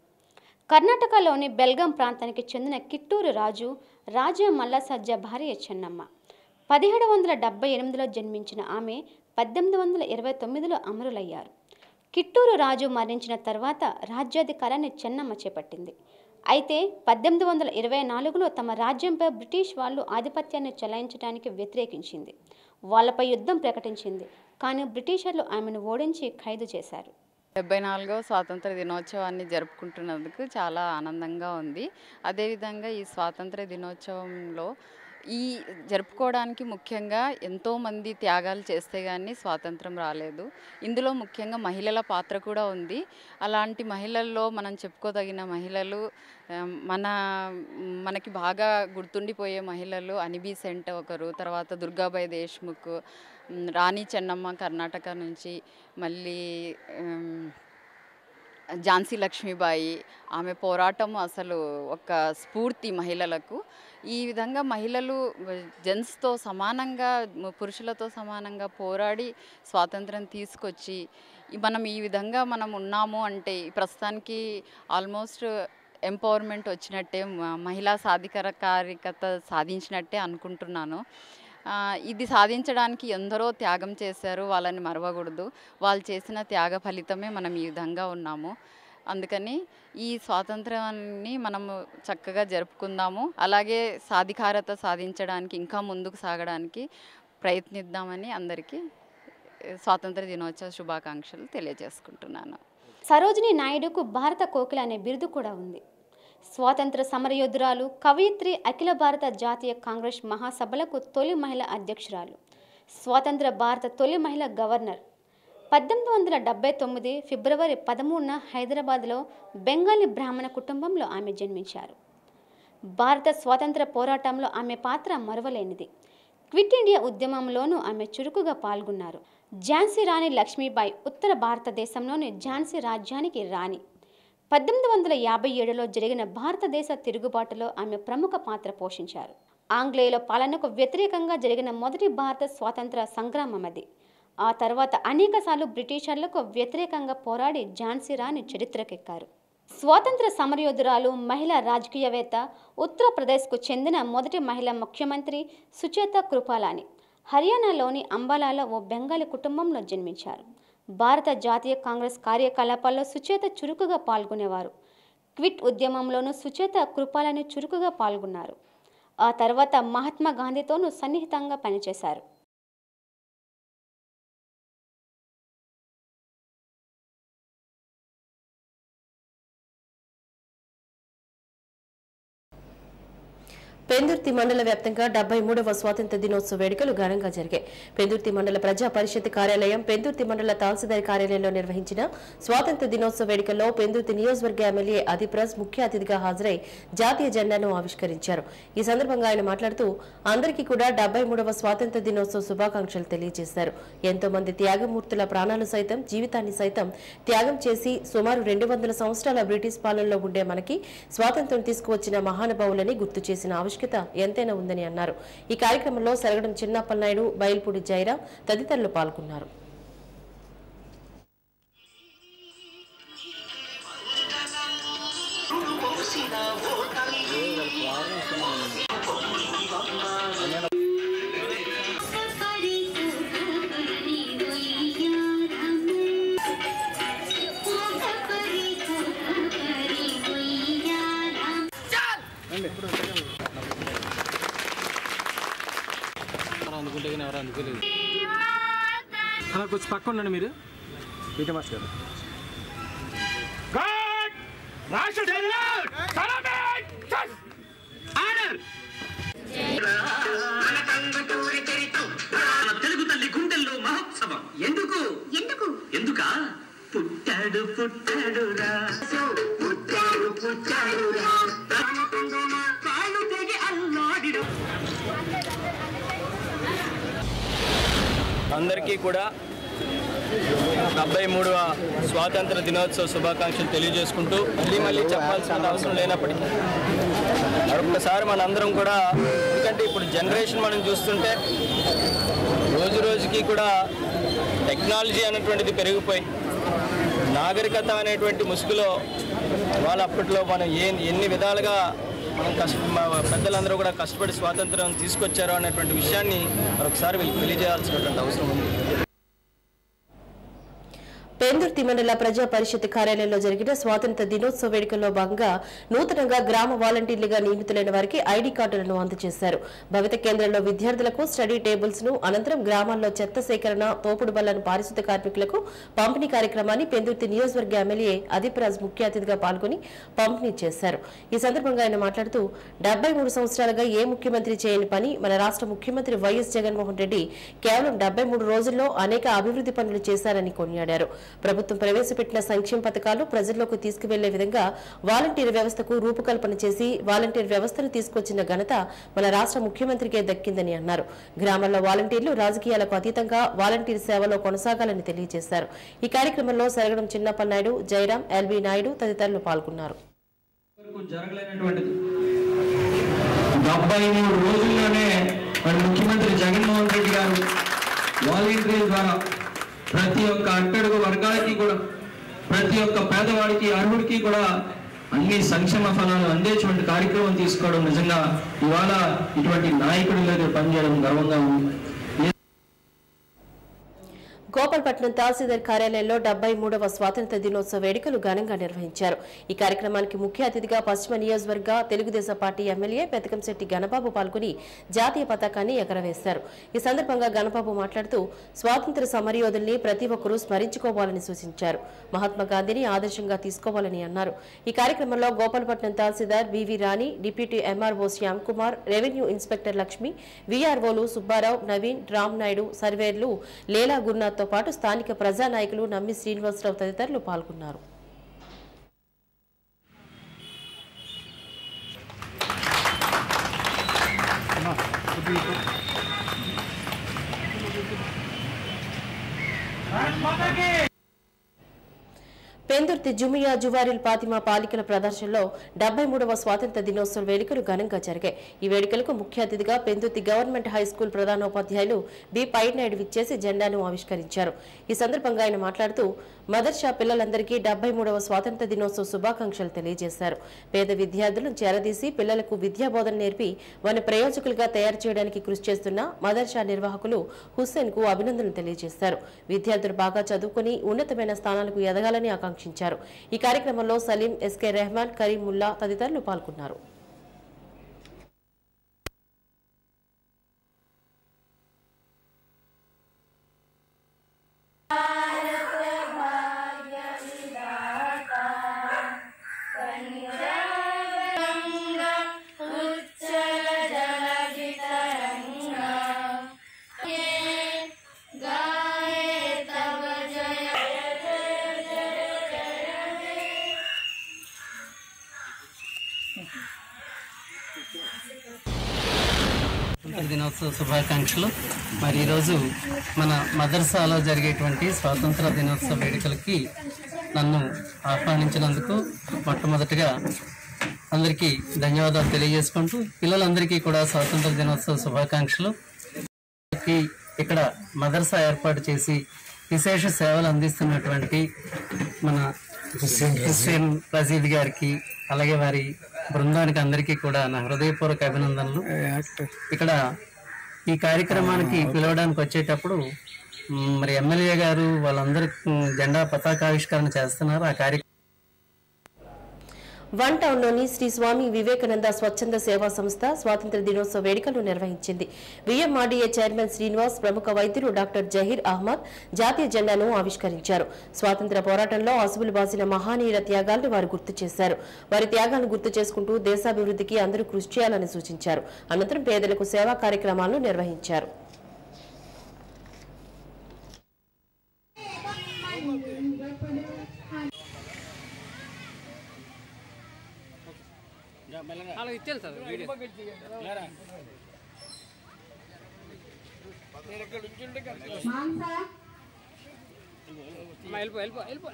కర్ణాటకలోని బెల్గాం ప్రాంతానికి చెందిన కిట్టూరు రాజు రాజా మల్లసజ్జ భార్య చెన్నమ్మ పదిహేడు వందల డెబ్బై ఎనిమిదిలో జన్మించిన ఆమె పద్దెనిమిది వందల ఇరవై తొమ్మిదిలో అమరులయ్యారు కిట్టూరు రాజు మరణించిన తర్వాత రాజ్యాధికారాన్ని చెన్నమ్మ చేపట్టింది అయితే పద్దెనిమిది వందల ఇరవై నాలుగులో తమ రాజ్యంపై బ్రిటిష్ వాళ్ళు ఆధిపత్యాన్ని చెలాయించడానికి వ్యతిరేకించింది వాళ్ళపై యుద్ధం ప్రకటించింది కానీ బ్రిటిషర్లు ఆమెను ఓడించి ఖైదు చేశారు డెబ్బై నాలుగవ స్వాతంత్ర దినోత్సవాన్ని జరుపుకుంటున్నందుకు చాలా ఆనందంగా ఉంది అదేవిధంగా ఈ స్వాతంత్ర దినోత్సవంలో ఈ జరుపుకోవడానికి ముఖ్యంగా ఎంతోమంది త్యాగాలు చేస్తే కానీ స్వాతంత్రం రాలేదు ఇందులో ముఖ్యంగా మహిళల పాత్ర కూడా ఉంది అలాంటి మహిళల్లో మనం చెప్పుకోదగిన మహిళలు ఆ, మన మనకి బాగా గుర్తుండిపోయే మహిళలు అనిబీ సెంట్ ఒకరు తర్వాత దుర్గాబాయి దేశ్ముఖ్ ఉమ్, రాణి చెన్నమ్మ కర్ణాటక నుంచి మళ్ళీ ఉమ్, ఝాన్సీ లక్ష్మీబాయి ఆమె పోరాటం అసలు ఒక స్ఫూర్తి మహిళలకు ఈ విధంగా మహిళలు జెంట్స్తో సమానంగా మ- పురుషులతో సమానంగా పోరాడి స్వాతంత్రం తీసుకొచ్చి ఈ- మనం ఈ విధంగా మనం ఉన్నాము అంటే ఈ ప్రస్తుతానికి ఆల్మోస్ట్ ఎంపవర్మెంట్ వచ్చినట్టే మ- మహిళా సాధికారికత సాధించినట్టే అనుకుంటున్నాను ఆ, ఇది సాధించడానికి ఎందరో త్యాగం చేశారు వాళ్ళని మరవకూడదు వాళ్ళు చేసిన త్యాగ ఫలితమే మనం ఈ విధంగా ఉన్నాము అందుకని ఈ స్వాతంత్రాన్ని మనము చక్కగా జరుపుకుందాము అలాగే సాధికారత సాధించడానికి ఇంకా ముందుకు సాగడానికి ప్రయత్నిద్దామని అందరికీ ఏ, స్వాతంత్ర దినోత్సవ శుభాకాంక్షలు తెలియజేసుకుంటున్నాను సరోజిని నాయుడుకు భారత కోకిల అనే బిరుదు కూడా ఉంది స్వాతంత్ర సమరయోధురాలు కవయిత్రి అఖిల భారత జాతీయ కాంగ్రెస్ మహాసభలకు తొలి మహిళ అధ్యక్షురాలు స్వాతంత్ర భారత తొలి మహిళ గవర్నర్ పద్దెనిమిది వందల డెబ్బై తొమ్మిది ఫిబ్రవరి పదమూడున హైదరాబాద్లో బెంగాలీ బ్రాహ్మణ కుటుంబంలో ఆమె జన్మించారు భారత స్వాతంత్ర పోరాటంలో ఆమె పాత్ర మరువలేనిది క్విట్ ఇండియా ఉద్యమంలోనూ ఆమె చురుకుగా పాల్గొన్నారు ఝాన్సీ రాణి లక్ష్మీబాయి ఉత్తర భారతదేశంలోని ఝాన్సీ రాజ్యానికి రాణి పద్దెనిమిది వందల యాభై ఏడులో జరిగిన భారతదేశ తిరుగుబాటులో ఆమె ప్రముఖ పాత్ర పోషించారు ఆంగ్లేయుల పాలనకు వ్యతిరేకంగా జరిగిన మొదటి భారత స్వాతంత్ర సంగ్రామం అది ఆ తర్వాత అనేకసార్లు బ్రిటిషర్లకు వ్యతిరేకంగా పోరాడి ఝాన్సీ రాణి చరిత్రకెక్కారు స్వాతంత్ర సమరయోధురాలు మహిళా రాజకీయవేత్త ఉత్తరప్రదేశ్కు చెందిన మొదటి మహిళా ముఖ్యమంత్రి సుచేత కృపాలాని హర్యానాలోని అంబాలాలో ఓ బెంగాలీ కుటుంబంలో జన్మించారు భారత జాతీయ కాంగ్రెస్ కార్యకలాపాల్లో సుచేత చురుకుగా పాల్గొనేవారు క్విట్ ఉద్యమంలోనూ సుచేత కృపాలని చురుకుగా పాల్గొన్నారు ఆ తర్వాత మహాత్మా గాంధీతోనూ సన్నిహితంగా పనిచేశారు పెందుర్తి మండల వ్యాప్తంగా డెబ్బై మూడవ స్వాతంత్ర దినోత్సవ వేడుకలు ఘనంగా జరిగాయి పెందుర్తి మండల ప్రజా పరిషత్ కార్యాలయం పెందుర్తి మండల తహసీల్దార్ కార్యాలయంలో నిర్వహించిన స్వాతంత్ర దినోత్సవ వేడుకల్లో పెందుర్తి నియోజకవర్గ ఎమ్మెల్యే అదిప్రజ్ ముఖ్య అతిథిగా హాజరై జాతీయ జెండాను ఆవిష్కరించారు ఈ సందర్భంగా ఆయన మాట్లాడుతూ అందరికీ కూడా డెబ్బై మూడవ స్వాతంత్ర దినోత్సవ శుభాకాంక్షలు తెలియజేశారు ఎంతో మంది త్యాగమూర్తుల ప్రాణాలు సైతం జీవితాన్ని సైతం త్యాగం చేసి సుమారు రెండు వందల సంవత్సరాల బ్రిటిష్ పాలనలో ఉండే మనకి స్వాతంత్ర్యం తీసుకువచ్చిన మహానుభావులని గుర్తు చేసిన ఆవశ్యకత ఎంతైనా ఉందని అన్నారు ఈ కార్యక్రమంలో సరగడం చిన్నప్పలనాయుడు బయల్పూడి జైరా తదితరులు పాల్గొన్నారు అందుకుంటే కానీ ఎవరు అందుకోలేదు అలా కొంచెం పక్క ఉండండి మీరు పీటీ మాస్టర్ గారు మన తెలుగు తల్లి గుండెల్లో మహోత్సవం ఎందుకు ఎందుకు ఎందుక పుట్టాడు పుట్టాడు రా పుట్టాడు పుట్టాడు రా కాళ్ళు తెగి అల్లాడిడు అందరికీ కూడా డెబ్బై మూడవ స్వాతంత్ర దినోత్సవ శుభాకాంక్షలు తెలియజేసుకుంటూ మళ్ళీ మళ్ళీ చెప్పాల్సిన అవసరం లేనప్పటికీ మరొకసారి మనందరం కూడా ఎందుకంటే ఇప్పుడు జనరేషన్ మనం చూస్తుంటే రోజు రోజుకి కూడా టెక్నాలజీ అనేటువంటిది పెరిగిపోయి నాగరికత అనేటువంటి ముసుగులో వాళ్ళు అప్పట్లో మనం ఏ ఎన్ని విధాలుగా మనం కష్ట మా పెద్దలందరూ కూడా కష్టపడి స్వాతంత్రం తీసుకొచ్చారో అనేటువంటి విషయాన్ని మరొకసారి వీళ్ళకి తెలియజేయాల్సినటువంటి అవసరం ఉంది పెందుర్తి మండల ప్రజా పరిషత్ కార్యాలయంలో జరిగిన స్వాతంత్ర దినోత్సవ వేడుకల్లో భాగంగా నూతనంగా గ్రామ వాలంటీర్లుగా నియమితులైన వారికి ఐడీ కార్డులను అందజేశారు భవిత కేంద్రంలో విద్యార్థులకు స్టడీ టేబుల్స్ ను అనంతరం గ్రామాల్లో చెత్త సేకరణ తోపుడు బళ్లను పారిశుద్ధ కార్మికులకు పంపిణీ కార్యక్రమాన్ని పెందుర్తి నియోజకవర్గ ఎమ్మెల్యే అదీప్ రాజ్ ముఖ్య అతిథిగా పాల్గొని పంపిణీ చేశారు ఈ సందర్భంగా ఆయన మాట్లాడుతూ డెబ్బై మూడు సంవత్సరాలుగా ఏ ముఖ్యమంత్రి చేయని పని మన రాష్ట్ర ముఖ్యమంత్రి వైఎస్ జగన్మోహన్ రెడ్డి కేవలం డెబ్బై మూడు రోజుల్లో అనేక అభివృద్ధి పనులు చేశారని కొనియాడారు ప్రభుత్వం ప్రవేశపెట్టిన సంక్షేమ పథకాలు ప్రజల్లోకి తీసుకువెళ్లే విధంగా వాలంటీర్ వ్యవస్థకు రూపకల్పన చేసి వాలంటీర్ వ్యవస్థను తీసుకొచ్చిన ఘనత మన రాష్ట్ర ముఖ్యమంత్రికే దక్కిందని అన్నారు గ్రామాల్లో వాలంటీర్లు రాజకీయాలకు అతీతంగా వాలంటీర్ సేవలో కొనసాగాలని తెలియజేశారు ఈ కార్యక్రమంలో సరగడం చిన్నప్పనాయుడు జయరాం ఎల్బీ నాయుడు తదితరులు పాల్గొన్నారు వరకు జరగలేనటువంటిది డెబ్బై మూడు రోజుల్లోనే మన ముఖ్యమంత్రి జగన్మోహన్ రెడ్డి గారు వాలంటీర్ ద్వారా ప్రతి ఒక్క అట్టడుగు వర్గాలకి కూడా ప్రతి ఒక్క పేదవాడికి అర్హుడికి కూడా అన్ని సంక్షేమ ఫలాలు అందేటువంటి కార్యక్రమం తీసుకోవడం నిజంగా ఇవాళ ఇటువంటి నాయకుడి మీద పనిచేయడం గర్వంగా ఉంది గోపాల్పట్నం తహసీల్దార్ కార్యాలయంలో డెబ్బై మూడవ స్వాతంత్ర దినోత్సవ వేడుకలు ఘనంగా నిర్వహించారు ఈ కార్యక్రమానికి ముఖ్య అతిథిగా పశ్చిమ నియోజకవర్గ తెలుగుదేశం పార్టీ ఎమ్మెల్యే పెతకంశెట్టి గణబాబు పాల్గొని జాతీయ పతాకాన్ని ఎగరవేశారు ఈ సందర్భంగా గణబాబు మాట్లాడుతూ స్వాతంత్ర సమరయోధుల్ని ప్రతి ఒక్కరూ స్మరించుకోవాలని సూచించారు మహాత్మా గాంధీని ఆదర్శంగా తీసుకోవాలని అన్నారు ఈ కార్యక్రమంలో Gopalapatnam tahsildar VV Rani deputy MRO Shyam Kumar revenue inspector Lakshmi వీఆర్ఓలు సుబ్బారావు నవీన్ రామ్ నాయుడు సర్వేర్లు లేలా గురునాథ్తో పాటు స్థానిక ప్రజానాయకులు నమ్మి శ్రీనివాసరావు తదితరులు పాల్గొన్నారు పెందుర్తి జుమియా జువారిల్ పాతిమా పాలికల ప్రదర్శనలో డెబ్బై మూడవ స్వాతంత్ర దినోత్సవ వేడుకలు ఘనంగా జరిగాయి ఈ వేడుకలకు ముఖ్య అతిథిగా పెందుర్తి గవర్నమెంట్ హై స్కూల్ ప్రధానోపాధ్యాయులు బి పైనాయుడు విచ్చేసి జెండాను ఆవిష్కరించారు ఈ సందర్భంగా ఆయన మాట్లాడుతూ మదర్షా పిల్లలందరికీ డెబ్బై మూడవ స్వాతంత్ర దినోత్సవ శుభాకాంక్షలు తెలియజేశారు పేద విద్యార్థులను చేరదీసి పిల్లలకు విద్యాబోధన నేర్పి వారిని ప్రయోజకులుగా తయారు చేయడానికి కృషి చేస్తున్న మదర్షా నిర్వాహకులు హుస్సేన్ కు అభినందనలు తెలియజేశారు విద్యార్థులు బాగా చదువుకుని ఉన్నతమైన స్థానాలకు ఎదగాలని ఆకాంక్షించారు ఈ కార్యక్రమంలో సలీం ఎస్కే రెహమాన్ కరీముల్లా తదితరులు పాల్గొన్నారు స్వాతంత్ర దినోత్సవ శుభాకాంక్షలు మరి ఈరోజు మన మదర్సాలో జరిగేటువంటి స్వాతంత్ర దినోత్సవ వేడుకలకి నన్ను ఆహ్వానించినందుకు మొట్టమొదటిగా అందరికీ ధన్యవాదాలు తెలియజేసుకుంటూ పిల్లలందరికీ కూడా స్వాతంత్ర దినోత్సవ శుభాకాంక్షలు ఈ ఇక్కడ మదర్సా ఏర్పాటు చేసి విశేష సేవలు అందిస్తున్నటువంటి మన హుస్సేన్ రజీద్ గారికి అలాగే వారి బృందానికి అందరికీ కూడా నా హృదయపూర్వక అభినందనలు ఇక్కడ ఈ కార్యక్రమానికి పిలవడానికి వచ్చేటప్పుడు మ్, మరి ఎమ్మెల్యే గారు వాళ్ళందరూ మ్, జెండా పతాకావిష్కరణ చేస్తున్నారు ఆ కార్యక్రమం వన్ టౌన్ లోని శ్రీ స్వామి వివేకానంద స్వచ్ఛంద సేవా సంస్థ స్వాతంత్ర దినోత్సవ వేడుకలు నిర్వహించింది విఎంఆర్డీఏ చైర్మన్ శ్రీనివాస్ ప్రముఖ వైద్యులు డాక్టర్ జహీర్ అహ్మద్ జాతీయ జెండాను ఆవిష్కరించారు స్వాతంత్ర పోరాటంలో అసువులు బాసిన మహానీయుల త్యాగాలను వారు గుర్తు చేశారు వారి త్యాగాలను గుర్తు చేసుకుంటూ దేశాభివృద్ధికి అందరూ కృషి చేయాలని సూచించారు అనంతరం పేదలకు సేవా కార్యక్రమాలను నిర్వహించారు ఇచ్చాను సార్ వీడియో వెళ్ళిపో వెళ్ళిపో వెళ్ళిపో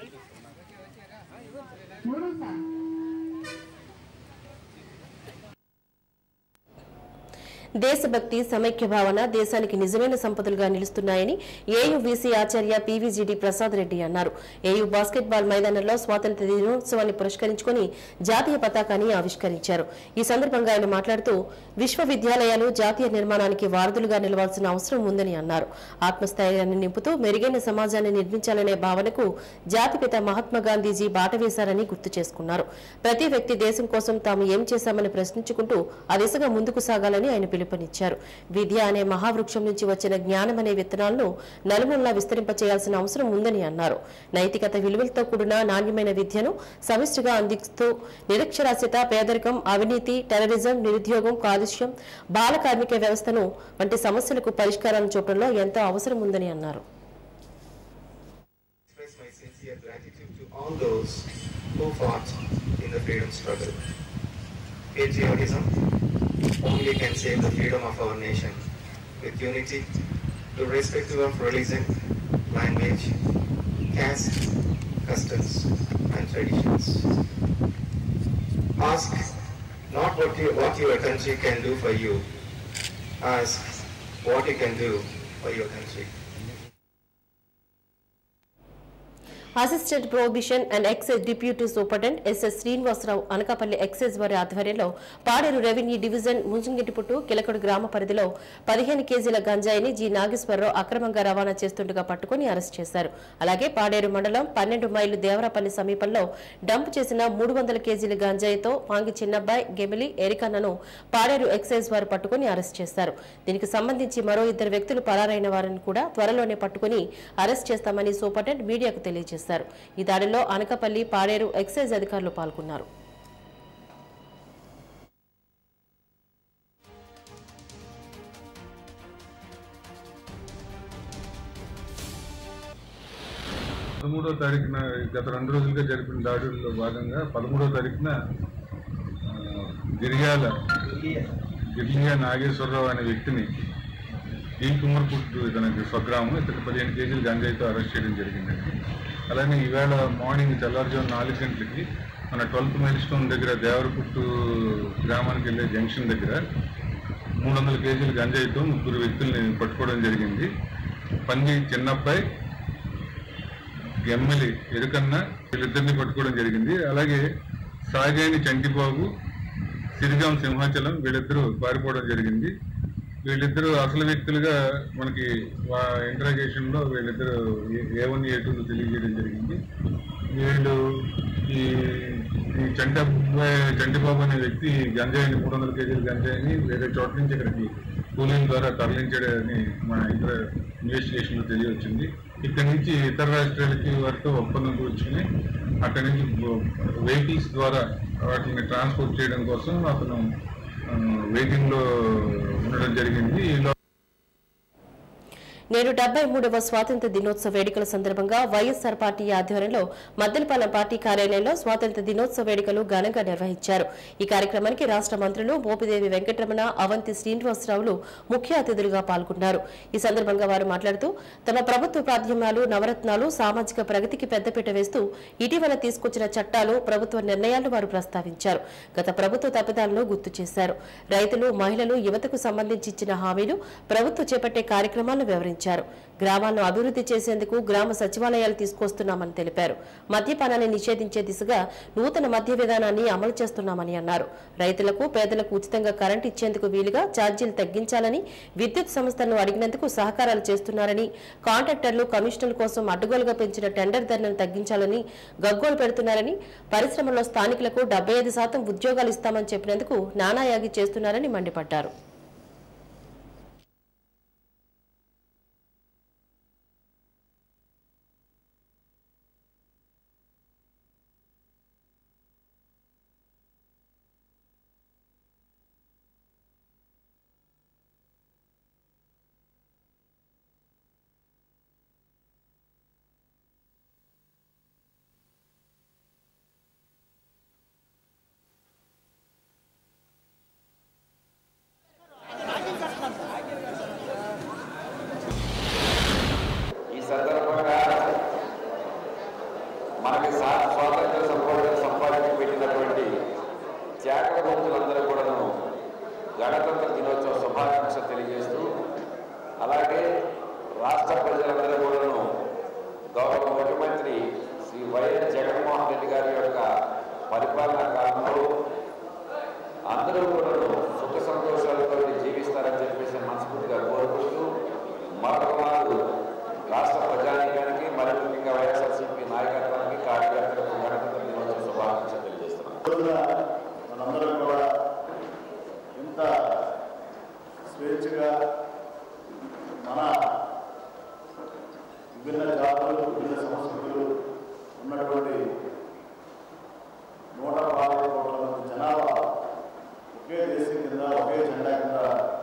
దేశభక్తి సమైక్య భావన దేశానికి నిజమైన సంపదలుగా నిలుస్తున్నాయని ఏయువీసీ ఆచార్య పీవీజీడీ ప్రసాద్ రెడ్డి అన్నారు ఏయు బాస్కెట్బాల్ మైదానంలో స్వాతంత్ర దినోత్సవాన్ని పురస్కరించుకుని జాతీయ పతాకాన్ని ఆవిష్కరించారు ఈ సందర్భంగా ఆయన మాట్లాడుతూ విశ్వవిద్యాలయాలు జాతీయ నిర్మాణానికి వారధులుగా నిలవాల్సిన అవసరం ఉందని అన్నారు ఆత్మస్థైర్యాన్ని నింపుతూ మెరుగైన సమాజాన్ని నిర్మించాలనే భావనకు జాతిపిత మహాత్మా గాంధీజీ బాట వేశారని గుర్తు చేసుకున్నారు ప్రతి వ్యక్తి దేశం కోసం తాము ఏం చేశామని ప్రశ్నించుకుంటూ ఆ దిశగా ముందుకు సాగాలని ఆయన పిలుపునిచ్చారు విద్య అనే మహావృక్షం నుంచి వచ్చిన జ్ఞానం అనే విత్తనాలను నలుమూలలా విస్తరింపచేయాల్సిన అవసరం ఉందని అన్నారు నైతికత విలువలతో కూడిన నాణ్యమైన విద్యను సమిష్టిగా అందిస్తూ నిరక్షరాస్యత పేదరికం అవినీతి టెర్రరిజం నిరుద్యోగం కాలుష్యం బాల కార్మిక వ్యవస్థను వంటి సమస్యలకు పరిష్కారాలను చూపడంలో ఎంతో అవసరం ఉందని అన్నారు express my sincere gratitude to all those who fought in the freedom struggle. Patriotism only can save the freedom of our nation with unity, irrespective of religion, language, caste, customs, and traditions. Ask not what, you, what your country can do for you, ask what you can do for your country. Assistant prohibition and excise deputy superintendent SS Srinivasa Rao Anakapalli excise వారి ఆధ్వర్యంలో Paderu revenue division Munchingiputtu Kilakadu గ్రామ పరిధిలో పదిహేను కేజీల గంజాయిని G Nageswararao అక్రమంగా రవాణా చేస్తుండగా పట్టుకుని అరెస్ట్ చేశారు అలాగే పాడేరు మండలం పన్నెండు మైలు దేవరాపల్లి సమీపంలో డంప్ చేసిన మూడు వందల కేజీల గంజాయితో పాంగి చిన్నబ్బాయి గెమిలి ఎరికన్నను పాడేరు ఎక్సైజ్ వారు పట్టుకుని అరెస్ట్ చేశారు దీనికి సంబంధించి మరో ఇద్దరు వ్యక్తులు పరారైన వారిని కూడా త్వరలోనే పట్టుకుని అరెస్ట్ చేస్తామని సూపరింటెండెంట్ మీడియాకు తెలియజేశారు ఈ దాడిలో అనకపల్లి పాడేరు ఎక్సైజ్ అధికారులు పాల్గొన్నారు పదమూడో తారీఖున గత రెండు రోజులుగా జరిపిన దాడుల్లో భాగంగా పదమూడో తారీఖున ఆ, గిరియాల గిర్లియా నాగేశ్వరరావు అనే వ్యక్తిని ఈ కుమ్మర్పుట్టు ఇతనికి స్వగ్రామం ఇతను పదిహేను కేజీలు గంజాయితో అరెస్ట్ చేయడం జరిగిందండి అలానే ఈవేళ మార్నింగ్ తెల్లారుజాము నాలుగు గంటలకి మన ట్వెల్త్ మైల్ స్టోన్ దగ్గర దేవరపుట్టు గ్రామానికి వెళ్ళే జంక్షన్ దగ్గర మూడు వందల కేజీలు గంజాయితో ముగ్గురు వ్యక్తుల్ని పట్టుకోవడం జరిగింది పంది చిన్నబ్బాయి ఎమ్మెల్యే ఎరుకన్న వీళ్ళిద్దరిని పట్టుకోవడం జరిగింది అలాగే సాగేని చంటిబాబు సిరిగాం సింహాచలం వీళ్ళిద్దరూ పారిపోవడం జరిగింది వీళ్ళిద్దరూ అసలు వ్యక్తులుగా మనకి ఇంటరాగేషన్ లో వీళ్ళిద్దరు ఏ వన్ ఏ టూ తెలియజేయడం జరిగింది వీళ్ళు ఈ ఈ చంటబ్బాయి చంటిబాబు అనే వ్యక్తి గంజాయిని మూడు వందల కేజీల గంజాయిని వేరే చోట నుంచి ఇక్కడికి కూలింగ్ ద్వారా తరలించాడని మన ఇతర ఇన్వెస్టిగేషన్ లో తెలియవచ్చింది ఇక్కడ నుంచి ఇతర రాష్ట్రాలకి వారితో ఒప్పందం కూర్చుని అక్కడి నుంచి వెహికల్స్ ద్వారా వాటిని ట్రాన్స్పోర్ట్ చేయడం కోసం అతను వెయిటింగ్ లో ఉండడం జరిగింది ఈలో నేడు డెబ్బై మూడవ స్వాతంత్ర దినోత్సవ వేడుకల సందర్భంగా వైఎస్సార్ పార్టీ ఆధ్వర్యంలో మద్దలపాలెం పార్టీ కార్యాలయంలో స్వాతంత్ర దినోత్సవ వేడుకలు ఘనంగా నిర్వహించారు ఈ కార్యక్రమానికి రాష్ట మంత్రులు మోపిదేవి వెంకటరమణ అవంతి శ్రీనివాసరావులు ముఖ్య అతిథులుగా పాల్గొన్నారు ఈ సందర్భంగా వారు మాట్లాడుతూ తమ ప్రభుత్వ ప్రాధాన్యాలు నవరత్నాలు సామాజిక ప్రగతికి పెద్దపీట వేస్తూ ఇటీవల తీసుకొచ్చిన చట్టాలు ప్రభుత్వ నిర్ణయాలను వారు ప్రస్తావించారు గత ప్రభుత్వ తప్పిదాలను గుర్తు చేశారు రైతులు మహిళలు యువతకు సంబంధించి ఇచ్చిన హామీలు ప్రభుత్వం చేపట్టే కార్యక్రమాలను వివరించారు గ్రామాలను అభివృద్ధి చేసేందుకు గ్రామ సచివాలయాలు తీసుకొస్తున్నామని తెలిపారు మద్యపానాన్ని నిషేధించే దిశగా నూతన మద్య విధానాన్ని అమలు చేస్తున్నామని అన్నారు రైతులకు పేదలకు ఉచితంగా కరెంటు ఇచ్చేందుకు వీలుగా ఛార్జీలు తగ్గించాలని విద్యుత్ సంస్థలను అడిగినందుకు సహకారాలు చేస్తున్నారని కాంట్రాక్టర్లు కమిషనర్ల కోసం అడ్డుగోలుగా పెంచిన టెండర్ ధరలను తగ్గించాలని గగ్గోలు పెడుతున్నారని పరిశ్రమల్లో స్థానికులకు డెబ్బై ఐదు శాతం ఉద్యోగాలు ఇస్తామని చెప్పినందుకు నానాయాగి చేస్తున్నారని మండిపడ్డారు ఈ సందర్భంగా మనకి సా- స్వాతంత్ర సంపాదన సంపాదించి పెట్టినటువంటి త్యాగ భక్తులందరూ కూడాను గణతంత్ర దినోత్సవ శుభాకాంక్షలు అలాగే రాష్ట్ర ప్రజలందరూ కూడాను గౌరవ ముఖ్యమంత్రి శ్రీ వైఎస్ జగన్మోహన్ రెడ్డి గారి యొక్క పరిపాలనా కాలంలో అందరూ కూడాను సుఖ సంతోషాలతో జీవిస్తారని చెప్పేసి మనస్ఫూర్తిగా కోరుకుంటూ మరొకమారు రాష్ట్ర ప్రజానీకానికి మరి ముఖ్యంగా వైఎస్ఆర్సీపీ నాయకత్వానికి కార్యకర్తలకు గణతంత్ర దినోత్సవ శుభాకాంక్షలు తెలియజేస్తున్నాను రోజున మనందరం కూడా ఇంత స్వేచ్ఛగా మన విభిన్న జాతులు విభిన్న సంస్కృతులు ఉన్నటువంటి నూట పాతిక కోట్ల మంది జనాభా ఒకే దేశం కింద ఒకే జెండా కింద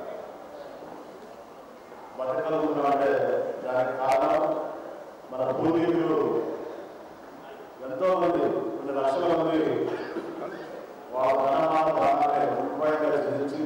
బతకలుగుతున్నామంటే దానికి కారణం మన పూర్వీకులు ఎంతో మంది కొన్ని లక్షల మంది వాళ్ళ ధనమాన ప్రాణాన్ని రూపాయిగా చెల్లించి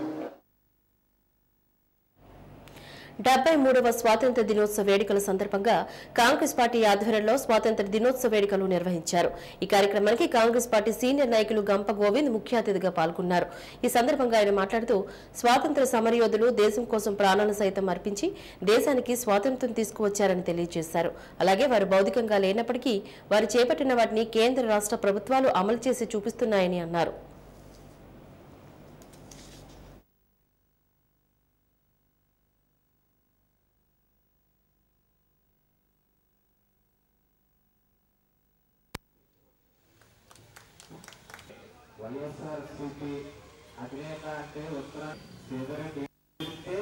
డెబ్బై మూడవ స్వాతంత్ర దినోత్సవ వేడుకల సందర్భంగా కాంగ్రెస్ పార్టీ ఆధ్వర్యంలో స్వాతంత్ర దినోత్సవ వేడుకలు నిర్వహించారు ఈ కార్యక్రమానికి కాంగ్రెస్ పార్టీ సీనియర్ నాయకులు గంప గోవింద్ ముఖ్య అతిథిగా పాల్గొన్నారు ఈ సందర్భంగా ఆయన మాట్లాడుతూ స్వాతంత్ర సమరయోధులు దేశం కోసం ప్రాణాలను సైతం అర్పించి దేశానికి స్వాతంత్ర్యం తీసుకువచ్చారని తెలియజేశారు అలాగే వారు భౌతికంగా లేనప్పటికీ వారు చేపట్టిన వాటిని కేంద్ర రాష్ట్ర ప్రభుత్వాలు అమలు చేసి చూపిస్తున్నాయని అన్నారు వైఎస్ఆర్ సిపి అధినేత అంటే ఉత్తర శ్రీధరెడ్డి అంటే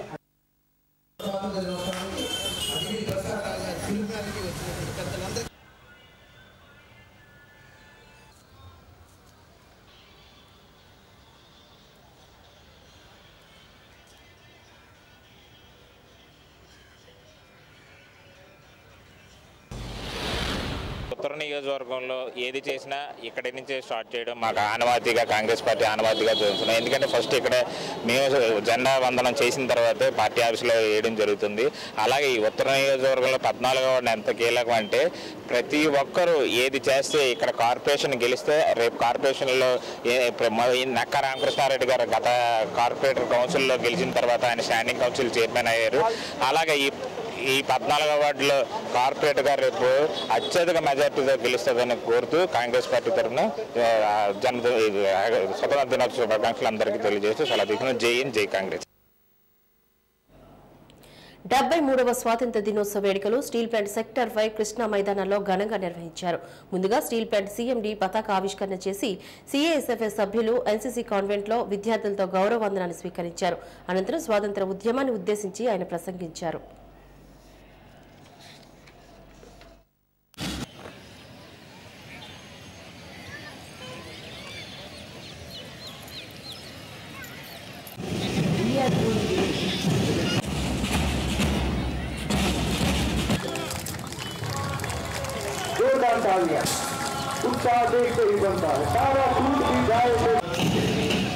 ఉత్తర నియోజకవర్గంలో ఏది చేసినా ఇక్కడి నుంచే స్టార్ట్ చేయడం మాకు ఆనవాతిగా కాంగ్రెస్ పార్టీ ఆనవాతిగా చూస్తున్నాం ఎందుకంటే ఫస్ట్ ఇక్కడ మేము జెండా వందనం చేసిన తర్వాతే పార్టీ ఆఫీసులో వేయడం జరుగుతుంది అలాగే ఈ ఉత్తర నియోజకవర్గంలో పద్నాలుగో వార్డు ఎంత కీలకం అంటే ప్రతి ఒక్కరూ ఏది చేస్తే ఇక్కడ కార్పొరేషన్ గెలిస్తే రేపు కార్పొరేషన్లో ఏ- ప్ర- మొ- ఈ నక్క రామకృష్ణారెడ్డి గారు గత కార్పొరేటర్ కౌన్సిల్లో గెలిచిన తర్వాత ఆయన స్టాండింగ్ కౌన్సిల్ చైర్మన్ అయ్యారు అలాగే ఈ ఈ పద్నాలుగో వార్డులో కార్పొరేటర్ గారు రేపు అత్యధిక మెజార్టీతో గెలుస్తుందని కోరుతూ కాంగ్రెస్ పార్టీ తరఫున ఆ, జన స్వతంత్ర దినోత్సవ శుభాకాంక్షలు అందరికీ తెలియజేస్తూ సెలవు తీసుకున్నాం జై ఇన్ జై కాంగ్రెస్ డెబ్బై మూడవ స్వాతంత్ర దినోత్సవ వేడుకలు steel plant sector five Krishna మైదానంలో ఘనంగా నిర్వహించారు ముందుగా స్టీల్ ప్లాంట్ సీఎండీ పతాక ఆవిష్కరణ చేసి సీఏఎస్ఎఫ్ఎస్ సభ్యులు ఎన్సీసీ కాన్వెంట్లో విద్యార్థులతో గౌరవ వందనాన్ని స్వీకరించారు అనంతరం స్వాతంత్ర ఉద్యమాన్ని ఉద్దేశించి ఆయన ప్రసంగించారు जोरदार तालियां उत्साह देख के ही बनता है सारा टूट भी जाए तो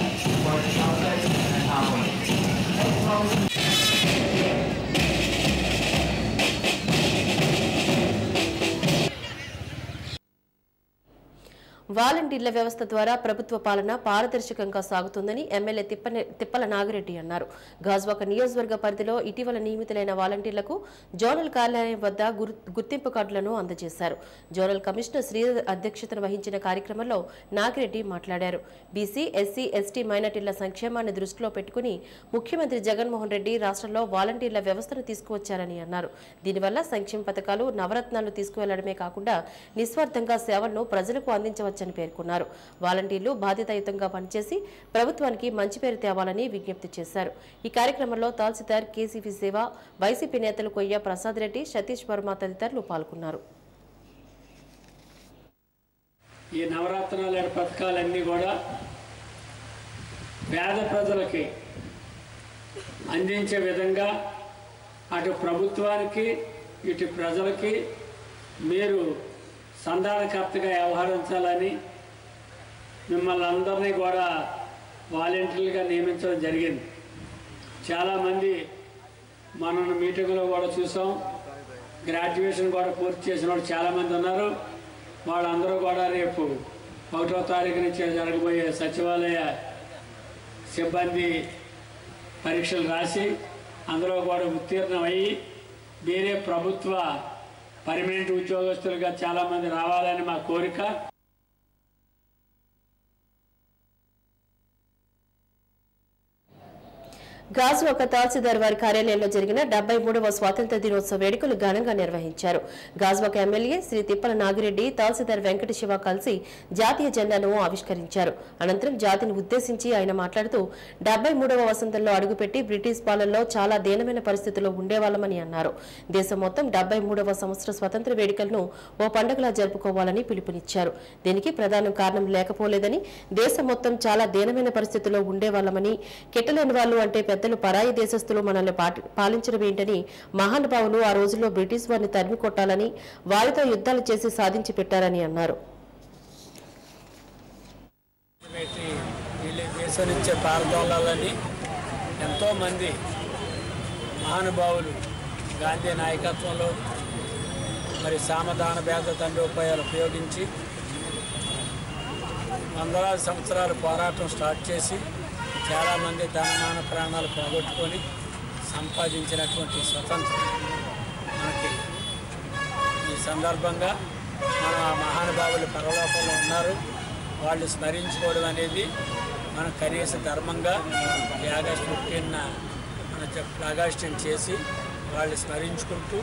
వాలంటీర్ల వ్యవస్థ ద్వారా ప్రభుత్వ పాలన పారదర్శకంగా సాగుతుందని ఎమ్మెల్యే తిప్పన తిప్పల నాగిరెడ్డి అన్నారు గాజ్వాక నియోజకవర్గ పరిధిలో ఇటీవల నియమితులైన వాలంటీర్లకు జోనల్ కార్యాలయం వద్ద గుర్- గుర్తింపు కార్డులను అందజేశారు జోనల్ కమిషనర్ శ్రీధర్ అధ్యక్షతన వహించిన కార్యక్రమంలో నాగిరెడ్డి మాట్లాడారు బీసీ ఎస్సీ ఎస్టీ మైనార్టీల సంక్షేమాన్ని దృష్టిలో పెట్టుకుని ముఖ్యమంత్రి జగన్మోహన్ రెడ్డి రాష్ట్రంలో వాలంటీర్ల వ్యవస్థను తీసుకువచ్చారని అన్నారు దీనివల్ల సంక్షేమ పథకాలు నవరత్నాలు తీసుకువెళ్లడమే కాకుండా నిస్వార్థంగా సేవలను ప్రజలకు అందించవచ్చని పేర్కొన్నారు వాలంటీర్లు బాధ్యతాయుతంగా పనిచేసి ప్రభుత్వానికి మంచి పేరు తేవాలని విజ్ఞప్తి చేశారు ఈ కార్యక్రమంలో తహసీల్దార్ కేసీపీ సేవ వైసీపీ నేతలు కొయ్య ప్రసాద్ రెడ్డి సతీష్ వర్మ తదితరులు పాల్గొన్నారు ఈ నవరత్నాల పథకాలన్నీ కూడా పేద ప్రజలకి అందించే విధంగా అటు ప్రభుత్వానికి ఇటు ప్రజలకి మీరు సంధానకర్తగా వ్యవహరించాలని మిమ్మల్ని అందరినీ కూడా వాలంటీర్లుగా నియమించడం జరిగింది చాలామంది మన మీటింగ్లో కూడా చూసాం గ్రాడ్యుయేషన్ కూడా పూర్తి చేసిన వాళ్ళు చాలామంది ఉన్నారు వాళ్ళందరూ కూడా రేపు ఒకటో తారీఖు నుంచి జరగబోయే సచివాలయ సిబ్బంది పరీక్షలు రాసి అందులో కూడా ఉత్తీర్ణమయ్యి వేరే ప్రభుత్వ పర్మనెంట్ ఉద్యోగస్తులుగా చాలామంది రావాలని మా కోరిక గాజువాక తహసీల్దార్ వారి కార్యాలయంలో జరిగిన డెబ్బై మూడవ స్వాతంత్ర దినోత్సవ వేడుకలు ఘనంగా నిర్వహించారు గాజువాక ఎమ్మెల్యే శ్రీ తిప్పల నాగిరెడ్డి తహసీల్దార్ వెంకట శివ కలిసి జాతీయ జెండాను ఆవిష్కరించారు అనంతరం జాతిని ఉద్దేశించి ఆయన మాట్లాడుతూ డెబ్బై మూడవ వసంతంలో అడుగుపెట్టి బ్రిటిష్ పాలనలో చాలా దీనమైన పరిస్థితుల్లో ఉండేవాళ్లమని అన్నారు దేశం మొత్తం డెబ్బై మూడవ సంవత్సర స్వతంత్ర వేడుకలను ఓ పండుగలా జరుపుకోవాలని పిలుపునిచ్చారు దీనికి ప్రధాన కారణం లేకపోలేదని దేశం మొత్తం చాలా దీనమైన పరిస్థితుల్లో ఉండేవాళ్లమని కిట్టలేని వాళ్ళు అంటే పెద్దలు పరాయి దేశస్తులు మనల్ని పాటి- పాలించడం ఏంటని మహానుభావులు ఆ రోజుల్లో బ్రిటిష్ వారిని తరిమి కొట్టాలని వారితో యుద్ధాలు చేసి సాధించి పెట్టారని అన్నారు పెట్టి వీళ్ళు దేశం నుంచే పారదోలాలని ఎంతోమంది మహానుభావులు గాంధీ నాయకత్వంలో మరి సామధాన భేద తండోపాయాలు ఉపయోగించి వందలాది సంవత్సరాలు పోరాటం స్టార్ట్ చేసి చాలామంది ధనమాన ప్రాణాలు పోగొట్టుకొని సంపాదించినటువంటి స్వతంత్రం మనకి ఈ సందర్భంగా మన ఆ మహానుభావులు పరలోకంలో ఉన్నారు వాళ్ళు స్మరించుకోవడం అనేది మన కనీస ధర్మంగా ఈ ఆగస్టు ఫిఫ్టీన్న మన ఫ్లాగాస్టింగ్ చేసి వాళ్ళు స్మరించుకుంటూ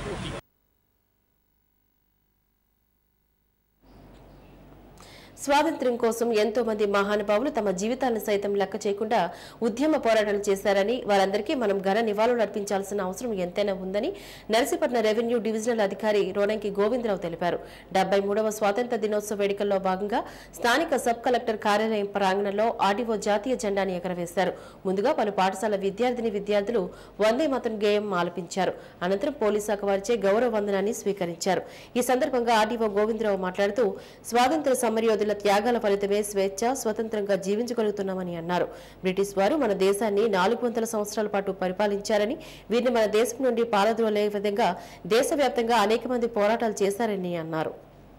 స్వాతంత్ర్యం కోసం ఎంతో మంది మహానుభావులు తమ జీవితాలను సైతం లెక్క చేయకుండా ఉద్యమ పోరాటాలు చేశారని వారందరికీ మనం ఘన నివాళులు అర్పించాల్సిన అవసరం ఎంతైనా ఉందని నరసీపట్నం రెవెన్యూ డివిజనల్ అధికారి రోడంకి గోవిందరావు తెలిపారు డెబ్బై మూడవ స్వాతంత్ర దినోత్సవ వేడుకల్లో భాగంగా స్థానిక సబ్ కలెక్టర్ కార్యాలయం ప్రాంగణంలో ఆర్డీఓ జాతీయ జెండాని ఎగరవేశారు ముందుగా పలు పాఠశాల విద్యార్థిని విద్యార్థులు వందే మాతరం గేయం ఆలపించారు అనంతరం పోలీస్ శాఖ వారిచే గౌరవ వందనాన్ని స్వీకరించారు ఈ సందర్భంగా ఆర్డీఓ గోవిందరావు మాట్లాడుతూ స్వాతంత్ర సమరయోధుల త్యాగాల ఫలితమే స్వేచ్ఛ స్వతంత్రంగా జీవించగలుగుతున్నామని అన్నారు బ్రిటిష్ వారు మన దేశాన్ని నాలుగు వందల సంవత్సరాల పాటు పరిపాలించారని వీరిని మన దేశం నుండి పారద్రోలే విధంగా దేశవ్యాప్తంగా అనేక మంది పోరాటాలు చేశారని అన్నారు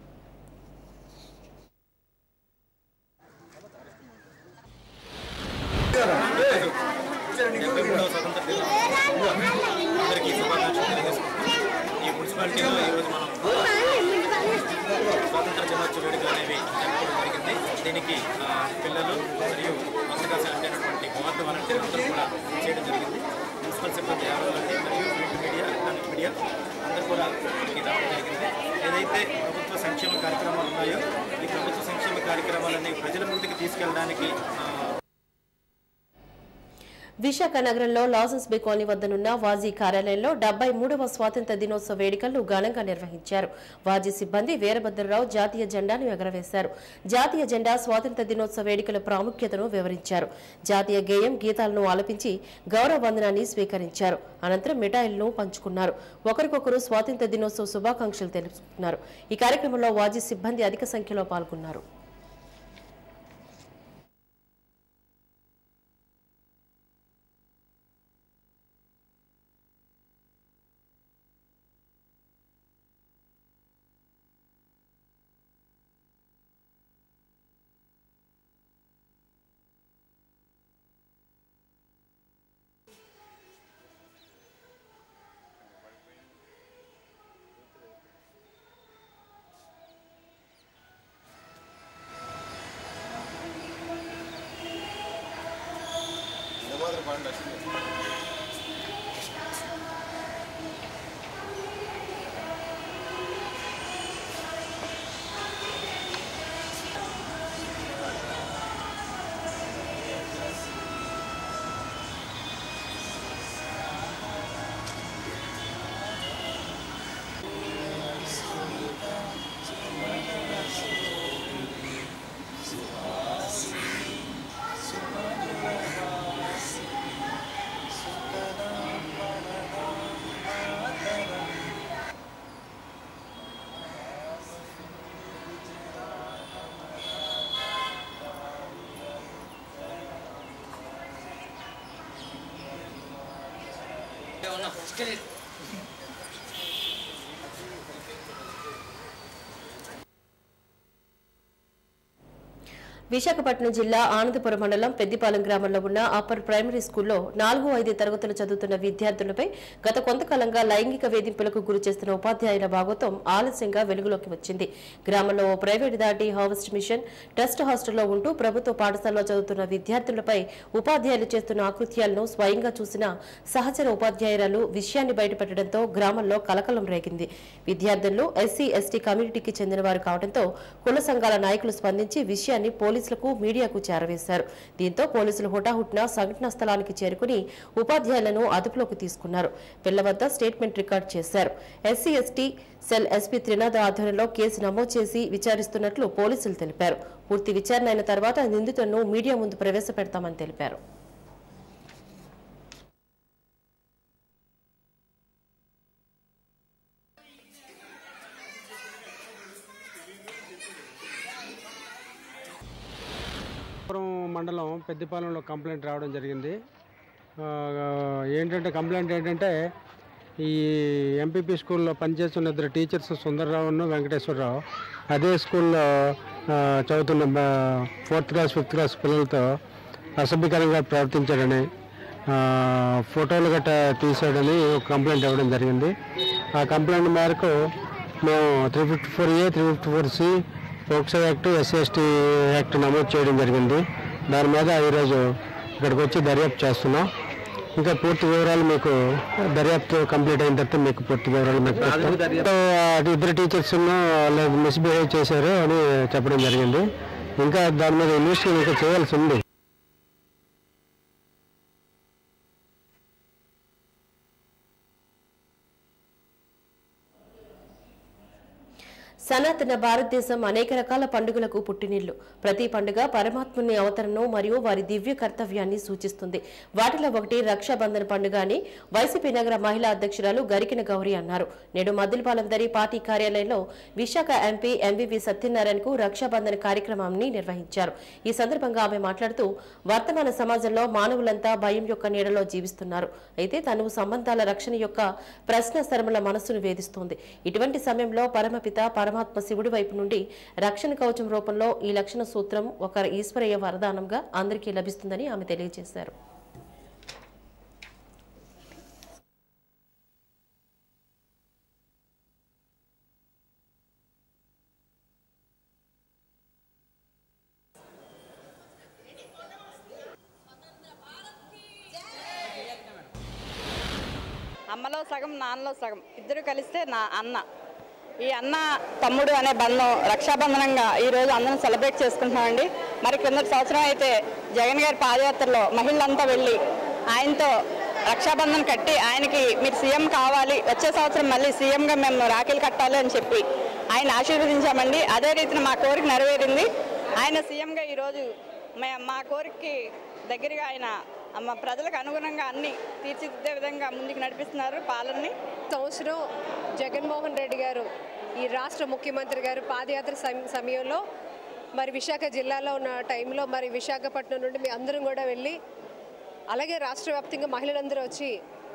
డెబ్బై మూడవ స్వతంత్ర దినోత్సవం అందరికీ శుభాకాంక్షలు తెలియజేసుకుంటున్నాం ఈ మున్సిపాలిటీలో ఈరోజు మనం స్వాతంత్ర దినోత్సవ వేడుకలు అనేవి జరుపుకోవడం జరిగింది దీనికి ఆ, పిల్లలు మరియు కొత్తగా సెలెక్ట్ అయినటువంటి వార్డు వాలంటీర్లు అందరూ కూడా చేయడం జరిగింది మున్సిపల్ సిబ్బంది యాభై మంది మరియు ప్రింట్ మీడియా ఎలక్ట్రానిక్ మీడియా అందరూ కూడా ఇక్కడికి రావడం జరిగింది ఏదైతే ప్రభుత్వ సంక్షేమ కార్యక్రమాలు ఉన్నాయో ఈ ప్రభుత్వ సంక్షేమ కార్యక్రమాలన్నీ ప్రజల ముందుకు తీసుకెళ్ళడానికి ఆ, విశాఖ నగరంలో లాసెన్స్ బే కాలనీ వద్దనున్న వాజీ కార్యాలయంలో డెబ్బై మూడవ స్వాతంత్ర దినోత్సవ వేడుకలను ఘనంగా నిర్వహించారు వాజీ సిబ్బంది వీరభద్రరావు జాతీయ జెండాను ఎగరవేశారు జాతీయ జెండా స్వాతంత్ర దినోత్సవ వేడుకల ప్రాముఖ్యతను వివరించారు జాతీయ గేయం గీతాలను ఆలపించి గౌరవ వందనాన్ని స్వీకరించారు అనంతరం మిఠాయిలను పంచుకున్నారు ఒకరికొకరు స్వాతంత్ర దినోత్సవ శుభాకాంక్షలు తెలుపుకున్నారు ఈ కార్యక్రమంలో వాజీ సిబ్బంది అధిక సంఖ్యలో పాల్గొన్నారు విశాఖపట్నం జిల్లా ఆనందపురం మండలం పెద్దిపాలెం గ్రామంలో ఉన్న అప్పర్ ప్రైమరీ స్కూల్లో నాలుగు ఐదు తరగతులు చదువుతున్న విద్యార్థులపై గత కొంతకాలంగా లైంగిక వేధింపులకు గురి చేస్తున్న ఉపాధ్యాయుల భాగోతం ఆలస్యంగా వెలుగులోకి వచ్చింది గ్రామంలో ఓ ప్రైవేట్ దాటి హార్వెస్ట్ మిషన్ ట్రస్ట్ హాస్టల్లో ఉంటూ ప్రభుత్వ పాఠశాలలో చదువుతున్న విద్యార్థులపై ఉపాధ్యాయులు చేస్తున్న ఆకృత్యాలను స్వయంగా చూసిన సహచర ఉపాధ్యాయురాలు విషయాన్ని బయటపెట్టడంతో గ్రామంలో కలకలం రేగింది విద్యార్థులు ఎస్సీ ఎస్టీ కమ్యూనిటీకి చెందిన వారు కావడంతో కుల సంఘాల నాయకులు స్పందించి విషయాన్ని పోలీసులకు మీడియాకు చేరవేశారు దీంతో పోలీసులు హుటాహుటిన సంఘటనా స్థలానికి చేరుకుని ఉపాధ్యాయులను అదుపులోకి తీసుకున్నారు పిల్ల వద్ద స్టేట్మెంట్ రికార్డ్ చేశారు SC ST cell SP Trinath ఆధ్వర్యంలో కేసు నమోదు చేసి విచారిస్తున్నట్లు పోలీసులు తెలిపారు పూర్తి విచారణ అయిన తర్వాత నిందితులను మీడియా ముందు ప్రవేశపెడతామని తెలిపారు పురం మండలం పెద్దిపాలెంలో కంప్లైంట్ రావడం జరిగింది ఆ, ఏంటంటే కంప్లైంట్ ఏంటంటే ఈ ఎంపీపీ స్కూల్లో పనిచేస్తున్న ఇద్దరు టీచర్స్ సుందర్రావును వెంకటేశ్వరరావు అదే స్కూల్లో ఆ, చదువుతున్న బ- ఫోర్త్ క్లాస్ ఫిఫ్త్ క్లాస్ పిల్లలతో అసభ్యకరంగా ప్రవర్తించాడని ఆ, ఫోటోలు గట్రా తీసాడని ఒక కంప్లైంట్ ఇవ్వడం జరిగింది ఆ కంప్లైంట్ మేరకు మేము three fifty four A three fifty four C POCSO act SC ST act నమోదు చేయడం జరిగింది దాని మీద ఈరోజు ఇక్కడికి వచ్చి దర్యాప్తు చేస్తున్నాం ఇంకా పూర్తి వివరాలు మీకు దర్యాప్తు కంప్లీట్ అయిన తర్వాత మీకు పూర్తి వివరాలు మీకు చెప్తాం. అటు ఇద్దరు టీచర్స్ వాళ్ళు మిస్బిహేవ్ చేశారు అని చెప్పడం జరిగింది ఇంకా దాని మీద ఇన్వెస్టిగేషన్ ఇంకా చేయాల్సి ఉంది సనాతన భారతదేశం అనేక రకాల పండుగలకు పుట్టినిల్లు ప్రతి పండుగ పరమాత్ముని అవతరణం మరియు వారి దివ్య కర్తవ్యాన్ని సూచిస్తుంది వాటిలో ఒకటి రక్షాబంధన్ పండుగ అని వైసీపీ నగర మహిళా అధ్యక్షురాలు గరికిన గౌరి అన్నారు నేడు మద్దిలపాలెం దరి పార్టీ కార్యాలయంలో విశాఖ ఎంపీ ఎంవివి సత్యనారాయణకు రక్షాబంధన్ కార్యక్రమాన్ని నిర్వహించారు ఈ సందర్భంగా ఆమె మాట్లాడుతూ వర్తమాన సమాజంలో మానవులంతా భయం యొక్క నీడలో జీవిస్తున్నారు అయితే తను సంబంధాల రక్షణ యొక్క ప్రశ్న శరముల మనస్సును వేధిస్తోంది ఇటువంటి సమయంలో పరమపిత పరమాత్మ శివుడి వైపు నుండి రక్షణ కవచం రూపంలో ఈ లక్షణ సూత్రం ఒక ఈశ్వరయ్య వరదానంగా అందరికీ లభిస్తుందని ఆమె తెలియజేశారు అమ్మలో సగం నాన్నలో సగం ఇద్దరు కలిస్తే నా అన్న ఈ అన్న తమ్ముడు అనే బంధం రక్షాబంధనంగా ఈరోజు అందరం సెలబ్రేట్ చేసుకుంటున్నామండి మరి కిందటి సంవత్సరం అయితే జగన్ గారి పాదయాత్రలో మహిళలంతా వెళ్ళి ఆయనతో రక్షాబంధన్ కట్టి ఆయనకి మీరు సీఎం కావాలి వచ్చే సంవత్సరం మళ్ళీ సీఎంగా మేము రాఖీలు కట్టాలి అని చెప్పి ఆయన ఆశీర్వదించామండి అదే రీతిన మా కోరిక నెరవేరింది ఆయన సీఎంగా ఈరోజు మే- మా కోరికకి దగ్గరగా ఆయన మా ప్రజలకు అనుగుణంగా అన్ని తీర్చిదిద్దే విధంగా ముందుకు నడిపిస్తున్నారు పాలనని సంవత్సరం జగన్మోహన్ రెడ్డి గారు ఈ రాష్ట్ర ముఖ్యమంత్రి గారు పాదయాత్ర సమ- సమయంలో మరి విశాఖ జిల్లాలో ఉన్న టైంలో మరి విశాఖపట్నం నుండి మీ అందరం కూడా వెళ్ళి అలాగే రాష్ట్ర వ్యాప్తంగా మహిళలందరూ వచ్చి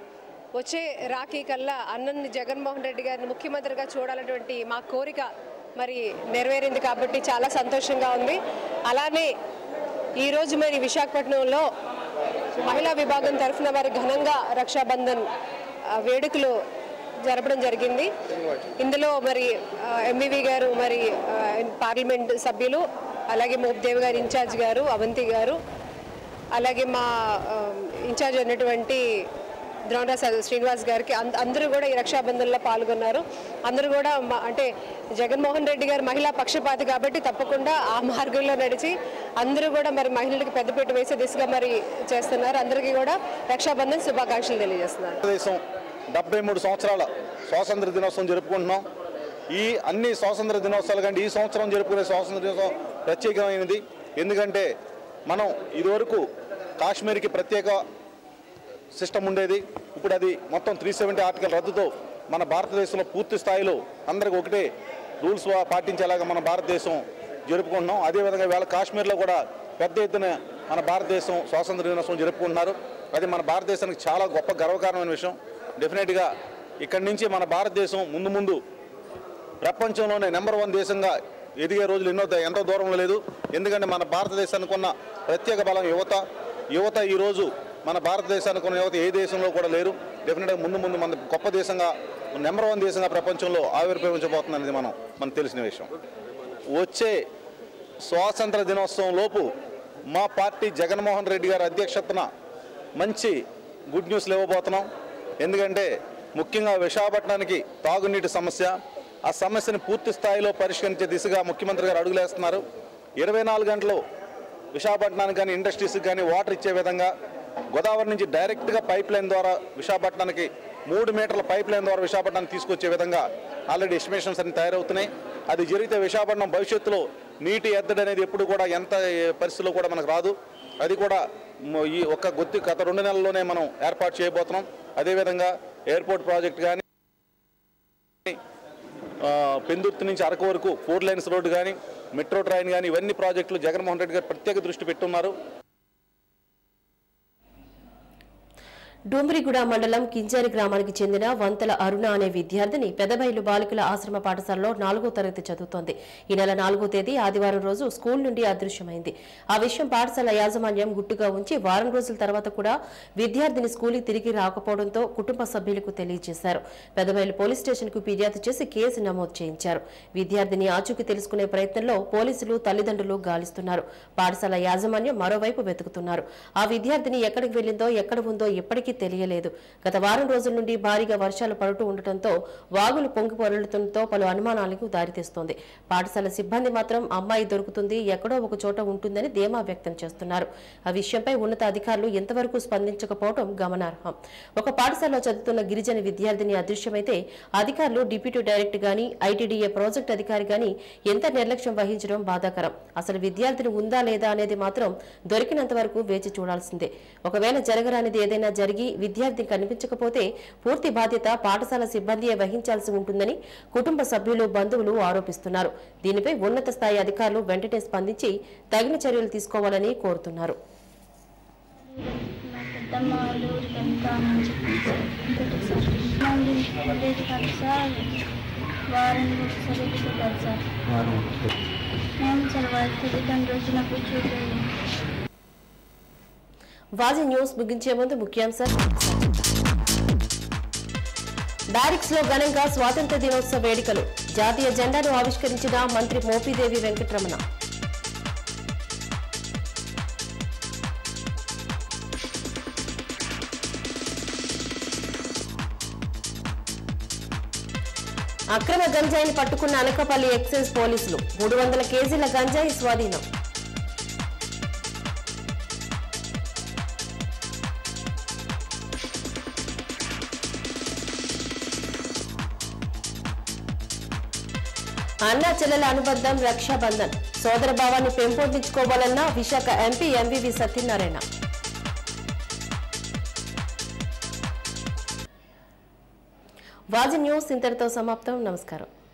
వచ్చే రాఖీ కల్లా అన్నని జగన్మోహన్ రెడ్డి గారిని ముఖ్యమంత్రిగా చూడాలన్నటువంటి మా కోరిక మరి నెరవేరింది కాబట్టి చాలా సంతోషంగా ఉంది అలానే ఈరోజు మరి విశాఖపట్నంలో మహిళా విభాగం తరఫున వారి ఘనంగా రక్షాబంధన్ ఆ, వేడుకలు జరపడం జరిగింది ఇందులో మరి ఎంవివి గారు మరి ఆ, పార్లమెంట్ సభ్యులు అలాగే మోబ్దేవ్ గారు ఇన్ఛార్జ్ గారు అవంతి గారు అలాగే మా ఆ, ఇన్ఛార్జ్ అయినటువంటి ద్రోణరాజ్ శ్రీనివాస్ గారికి అంద- అందరూ కూడా ఈ రక్షాబంధన్లో పాల్గొన్నారు అందరూ కూడా మ- అంటే జగన్మోహన్ రెడ్డి గారు మహిళా పక్షపాతి కాబట్టి తప్పకుండా ఆ మార్గంలో నడిచి అందరూ కూడా మరి మహిళలకు పెద్దపీట వేసే దిశగా మరి చేస్తున్నారు అందరికీ కూడా రక్షాబంధన్ శుభాకాంక్షలు తెలియజేస్తున్నారు భారతదేశం డెబ్బై మూడు సంవత్సరాల స్వాతంత్ర దినోత్సవం జరుపుకుంటున్నాం ఈ అన్ని స్వాతంత్ర దినోత్సవాల కంటే ఈ సంవత్సరం జరుపుకునే స్వాతంత్ర దినోత్సవం ప్రత్యేకమైనది ఎందుకంటే మనం ఇదివరకు కాశ్మీర్కి ప్రత్యేక సిస్టమ్ ఉండేది ఇప్పుడు అది మొత్తం త్రీ సెవెంటీ ఆర్టికల్ రద్దుతో మన భారతదేశంలో పూర్తి స్థాయిలో అందరికి ఒకటే రూల్స్ పాటించేలాగా మన భారతదేశం జరుపుకుంటున్నాం అదేవిధంగా వేళ కాశ్మీర్లో కూడా పెద్ద ఎత్తున మన భారతదేశం స్వాతంత్ర దినోత్సవం జరుపుకుంటున్నారు అది మన భారతదేశానికి చాలా గొప్ప గర్వకారణమైన విషయం డెఫినెట్గా ఇక్కడి నుంచి మన భారతదేశం ముందు ముందు ప్రపంచంలోనే నెంబర్ వన్ దేశంగా ఎదిగే రోజులు ఎన్నో ద- ఎంతో దూరంలో లేదు ఎందుకంటే మన భారతదేశానికి ఉన్న ప్రత్యేక బలం యువత యువత ఈరోజు మన భారతదేశానికి ఉన్న యువత ఏ దేశంలో కూడా లేరు డెఫినెట్గా ముందు ముందు మన గొప్ప దేశంగా నెంబర్ వన్ దేశంగా ప్రపంచంలో ఆవిర్భవించబోతుంది అనేది మనం మనకు తెలిసిన విషయం వచ్చే స్వాతంత్ర దినోత్సవం లోపు మా పార్టీ జగన్మోహన్ రెడ్డి గారి అధ్యక్షతన మంచి గుడ్ న్యూస్లు ఇవ్వబోతున్నాం ఎందుకంటే ముఖ్యంగా విశాఖపట్నానికి తాగునీటి సమస్య ఆ సమస్యను పూర్తి స్థాయిలో పరిష్కరించే దిశగా ముఖ్యమంత్రి గారు అడుగులేస్తున్నారు ఇరవై నాలుగు గంటలు విశాఖపట్నానికి కానీ ఇండస్ట్రీస్కి కానీ వాటర్ ఇచ్చే విధంగా గోదావరి నుంచి డైరెక్ట్గా పైప్ లైన్ ద్వారా విశాఖపట్నానికి మూడు మీటర్ల పైప్ లైన్ ద్వారా విశాఖపట్నానికి తీసుకొచ్చే విధంగా ఆల్రెడీ ఎస్టిమేషన్స్ అన్ని తయారవుతున్నాయి అది జరిగితే విశాఖపట్నం భవిష్యత్తులో నీటి ఎద్దడి అనేది ఎప్పుడు కూడా ఎంత ఏ పరిస్థితుల్లో కూడా మనకు రాదు అది కూడా మ- ఈ ఒక్క గుర్తు గత రెండు నెలల్లోనే మనం ఏర్పాటు చేయబోతున్నాం అదేవిధంగా ఎయిర్పోర్ట్ ప్రాజెక్ట్ కానీ ఆ, పెందుర్తి నుంచి అరకు వరకు ఫోర్ లైన్స్ రోడ్డు కానీ మెట్రో ట్రైన్ కానీ ఇవన్నీ ప్రాజెక్టులు జగన్మోహన్ రెడ్డి గారు ప్రత్యేక దృష్టి పెట్టున్నారు డూంబరిగూడ మండలం కింజారి గ్రామానికి చెందిన వంతల అరుణ అనే విద్యార్థిని పెదబైలు బాలికల ఆశ్రమ పాఠశాలలో నాలుగో తరగతి చదువుతోంది ఈ నెల నాలుగో తేదీ ఆదివారం రోజు స్కూల్ నుండి అదృశ్యమైంది ఆ విషయం పాఠశాల యాజమాన్యం గుట్టుగా ఉంచి వారం రోజుల తర్వాత కూడా విద్యార్థిని స్కూల్కి తిరిగి రాకపోవడంతో కుటుంబ సభ్యులకు తెలియజేశారు పెదబైలు పోలీస్ స్టేషన్ కు ఫిర్యాదు చేసి కేసు నమోదు చేయించారు విద్యార్థిని ఆచూకీ తెలుసుకునే ప్రయత్నంలో పోలీసులు తల్లిదండ్రులు గాలిస్తున్నారు పాఠశాల యాజమాన్యం మరోవైపు వెతుకుతున్నారు ఆ విద్యార్థిని ఎక్కడికి వెళ్లిందో ఎక్కడ ఉందో ఇప్పటికీ తెలియలేదు గత వారం రోజుల నుండి భారీగా వర్షాలు పడుతూ ఉండటంతో వాగులు పొంగి పొరలుతుండటంతో పలు అనుమానాలకు దారితీస్తోంది పాఠశాల సిబ్బంది మాత్రం అమ్మాయి దొరుకుతుంది ఎక్కడో ఒక చోట ఉంటుందని ధీమా వ్యక్తం చేస్తున్నారు ఆ విషయంపై ఉన్నత అధికారులు ఎంతవరకు స్పందించకపోవడం గమనార్హం ఒక పాఠశాలలో చదువుతున్న గిరిజన విద్యార్థిని అదృశ్యమైతే అధికారులు డిప్యూటీ డైరెక్టర్ గాని ఐటీడీఏ ప్రాజెక్ట్ అధికారి గాని ఎంత నిర్లక్ష్యం వహించడం బాధాకరం అసలు విద్యార్థిని ఉందా లేదా అనేది మాత్రం దొరికినంత వరకు వేచి చూడాల్సిందే ఒకవేళ జరగరానిది ఏదైనా జరిగి విద్యార్థి కనిపించకపోతే పూర్తి బాధ్యత పాఠశాల సిబ్బందియే వహించాల్సి ఉంటుందని కుటుంబ సభ్యులు బంధువులు ఆరోపిస్తున్నారు దీనిపై ఉన్నత స్థాయి అధికారులు వెంటనే స్పందించి తగిన చర్యలు తీసుకోవాలని కోరుతున్నారు పెద్దమ్మ వాళ్ళ ఊరికి వెళ్తానని చెప్పి సార్ ఇంకోటి సార్ మళ్ళీ లేదు కాదు సార్ వారం ఒకసారి వెళ్ళిపోతారు సార్ మేము సార్ వాళ్ళ తల్లిదండ్రులు వచ్చినప్పుడు చూడలేదు వాజీ న్యూస్ ముగించే ముందు ముఖ్యాంశాలు బ్యారిక్స్ లో ఘనంగా స్వాతంత్ర దినోత్సవ వేడుకలు జాతీయ జెండాను ఆవిష్కరించిన మంత్రి మోపిదేవి వెంకటరమణ అక్రమ గంజాయిని పట్టుకున్న అనకపల్లి ఎక్సైజ్ పోలీసులు మూడు వందల కేజీల గంజాయి స్వాధీనం అన్నా చెల్లెల అనుబంధం రక్షాబంధన్ సోదర భావాన్ని పెంపొందించుకోవాలన్న Visakha MP MVV Satyanarayana Vaji news ఇంతటితో సమాప్తం నమస్కారం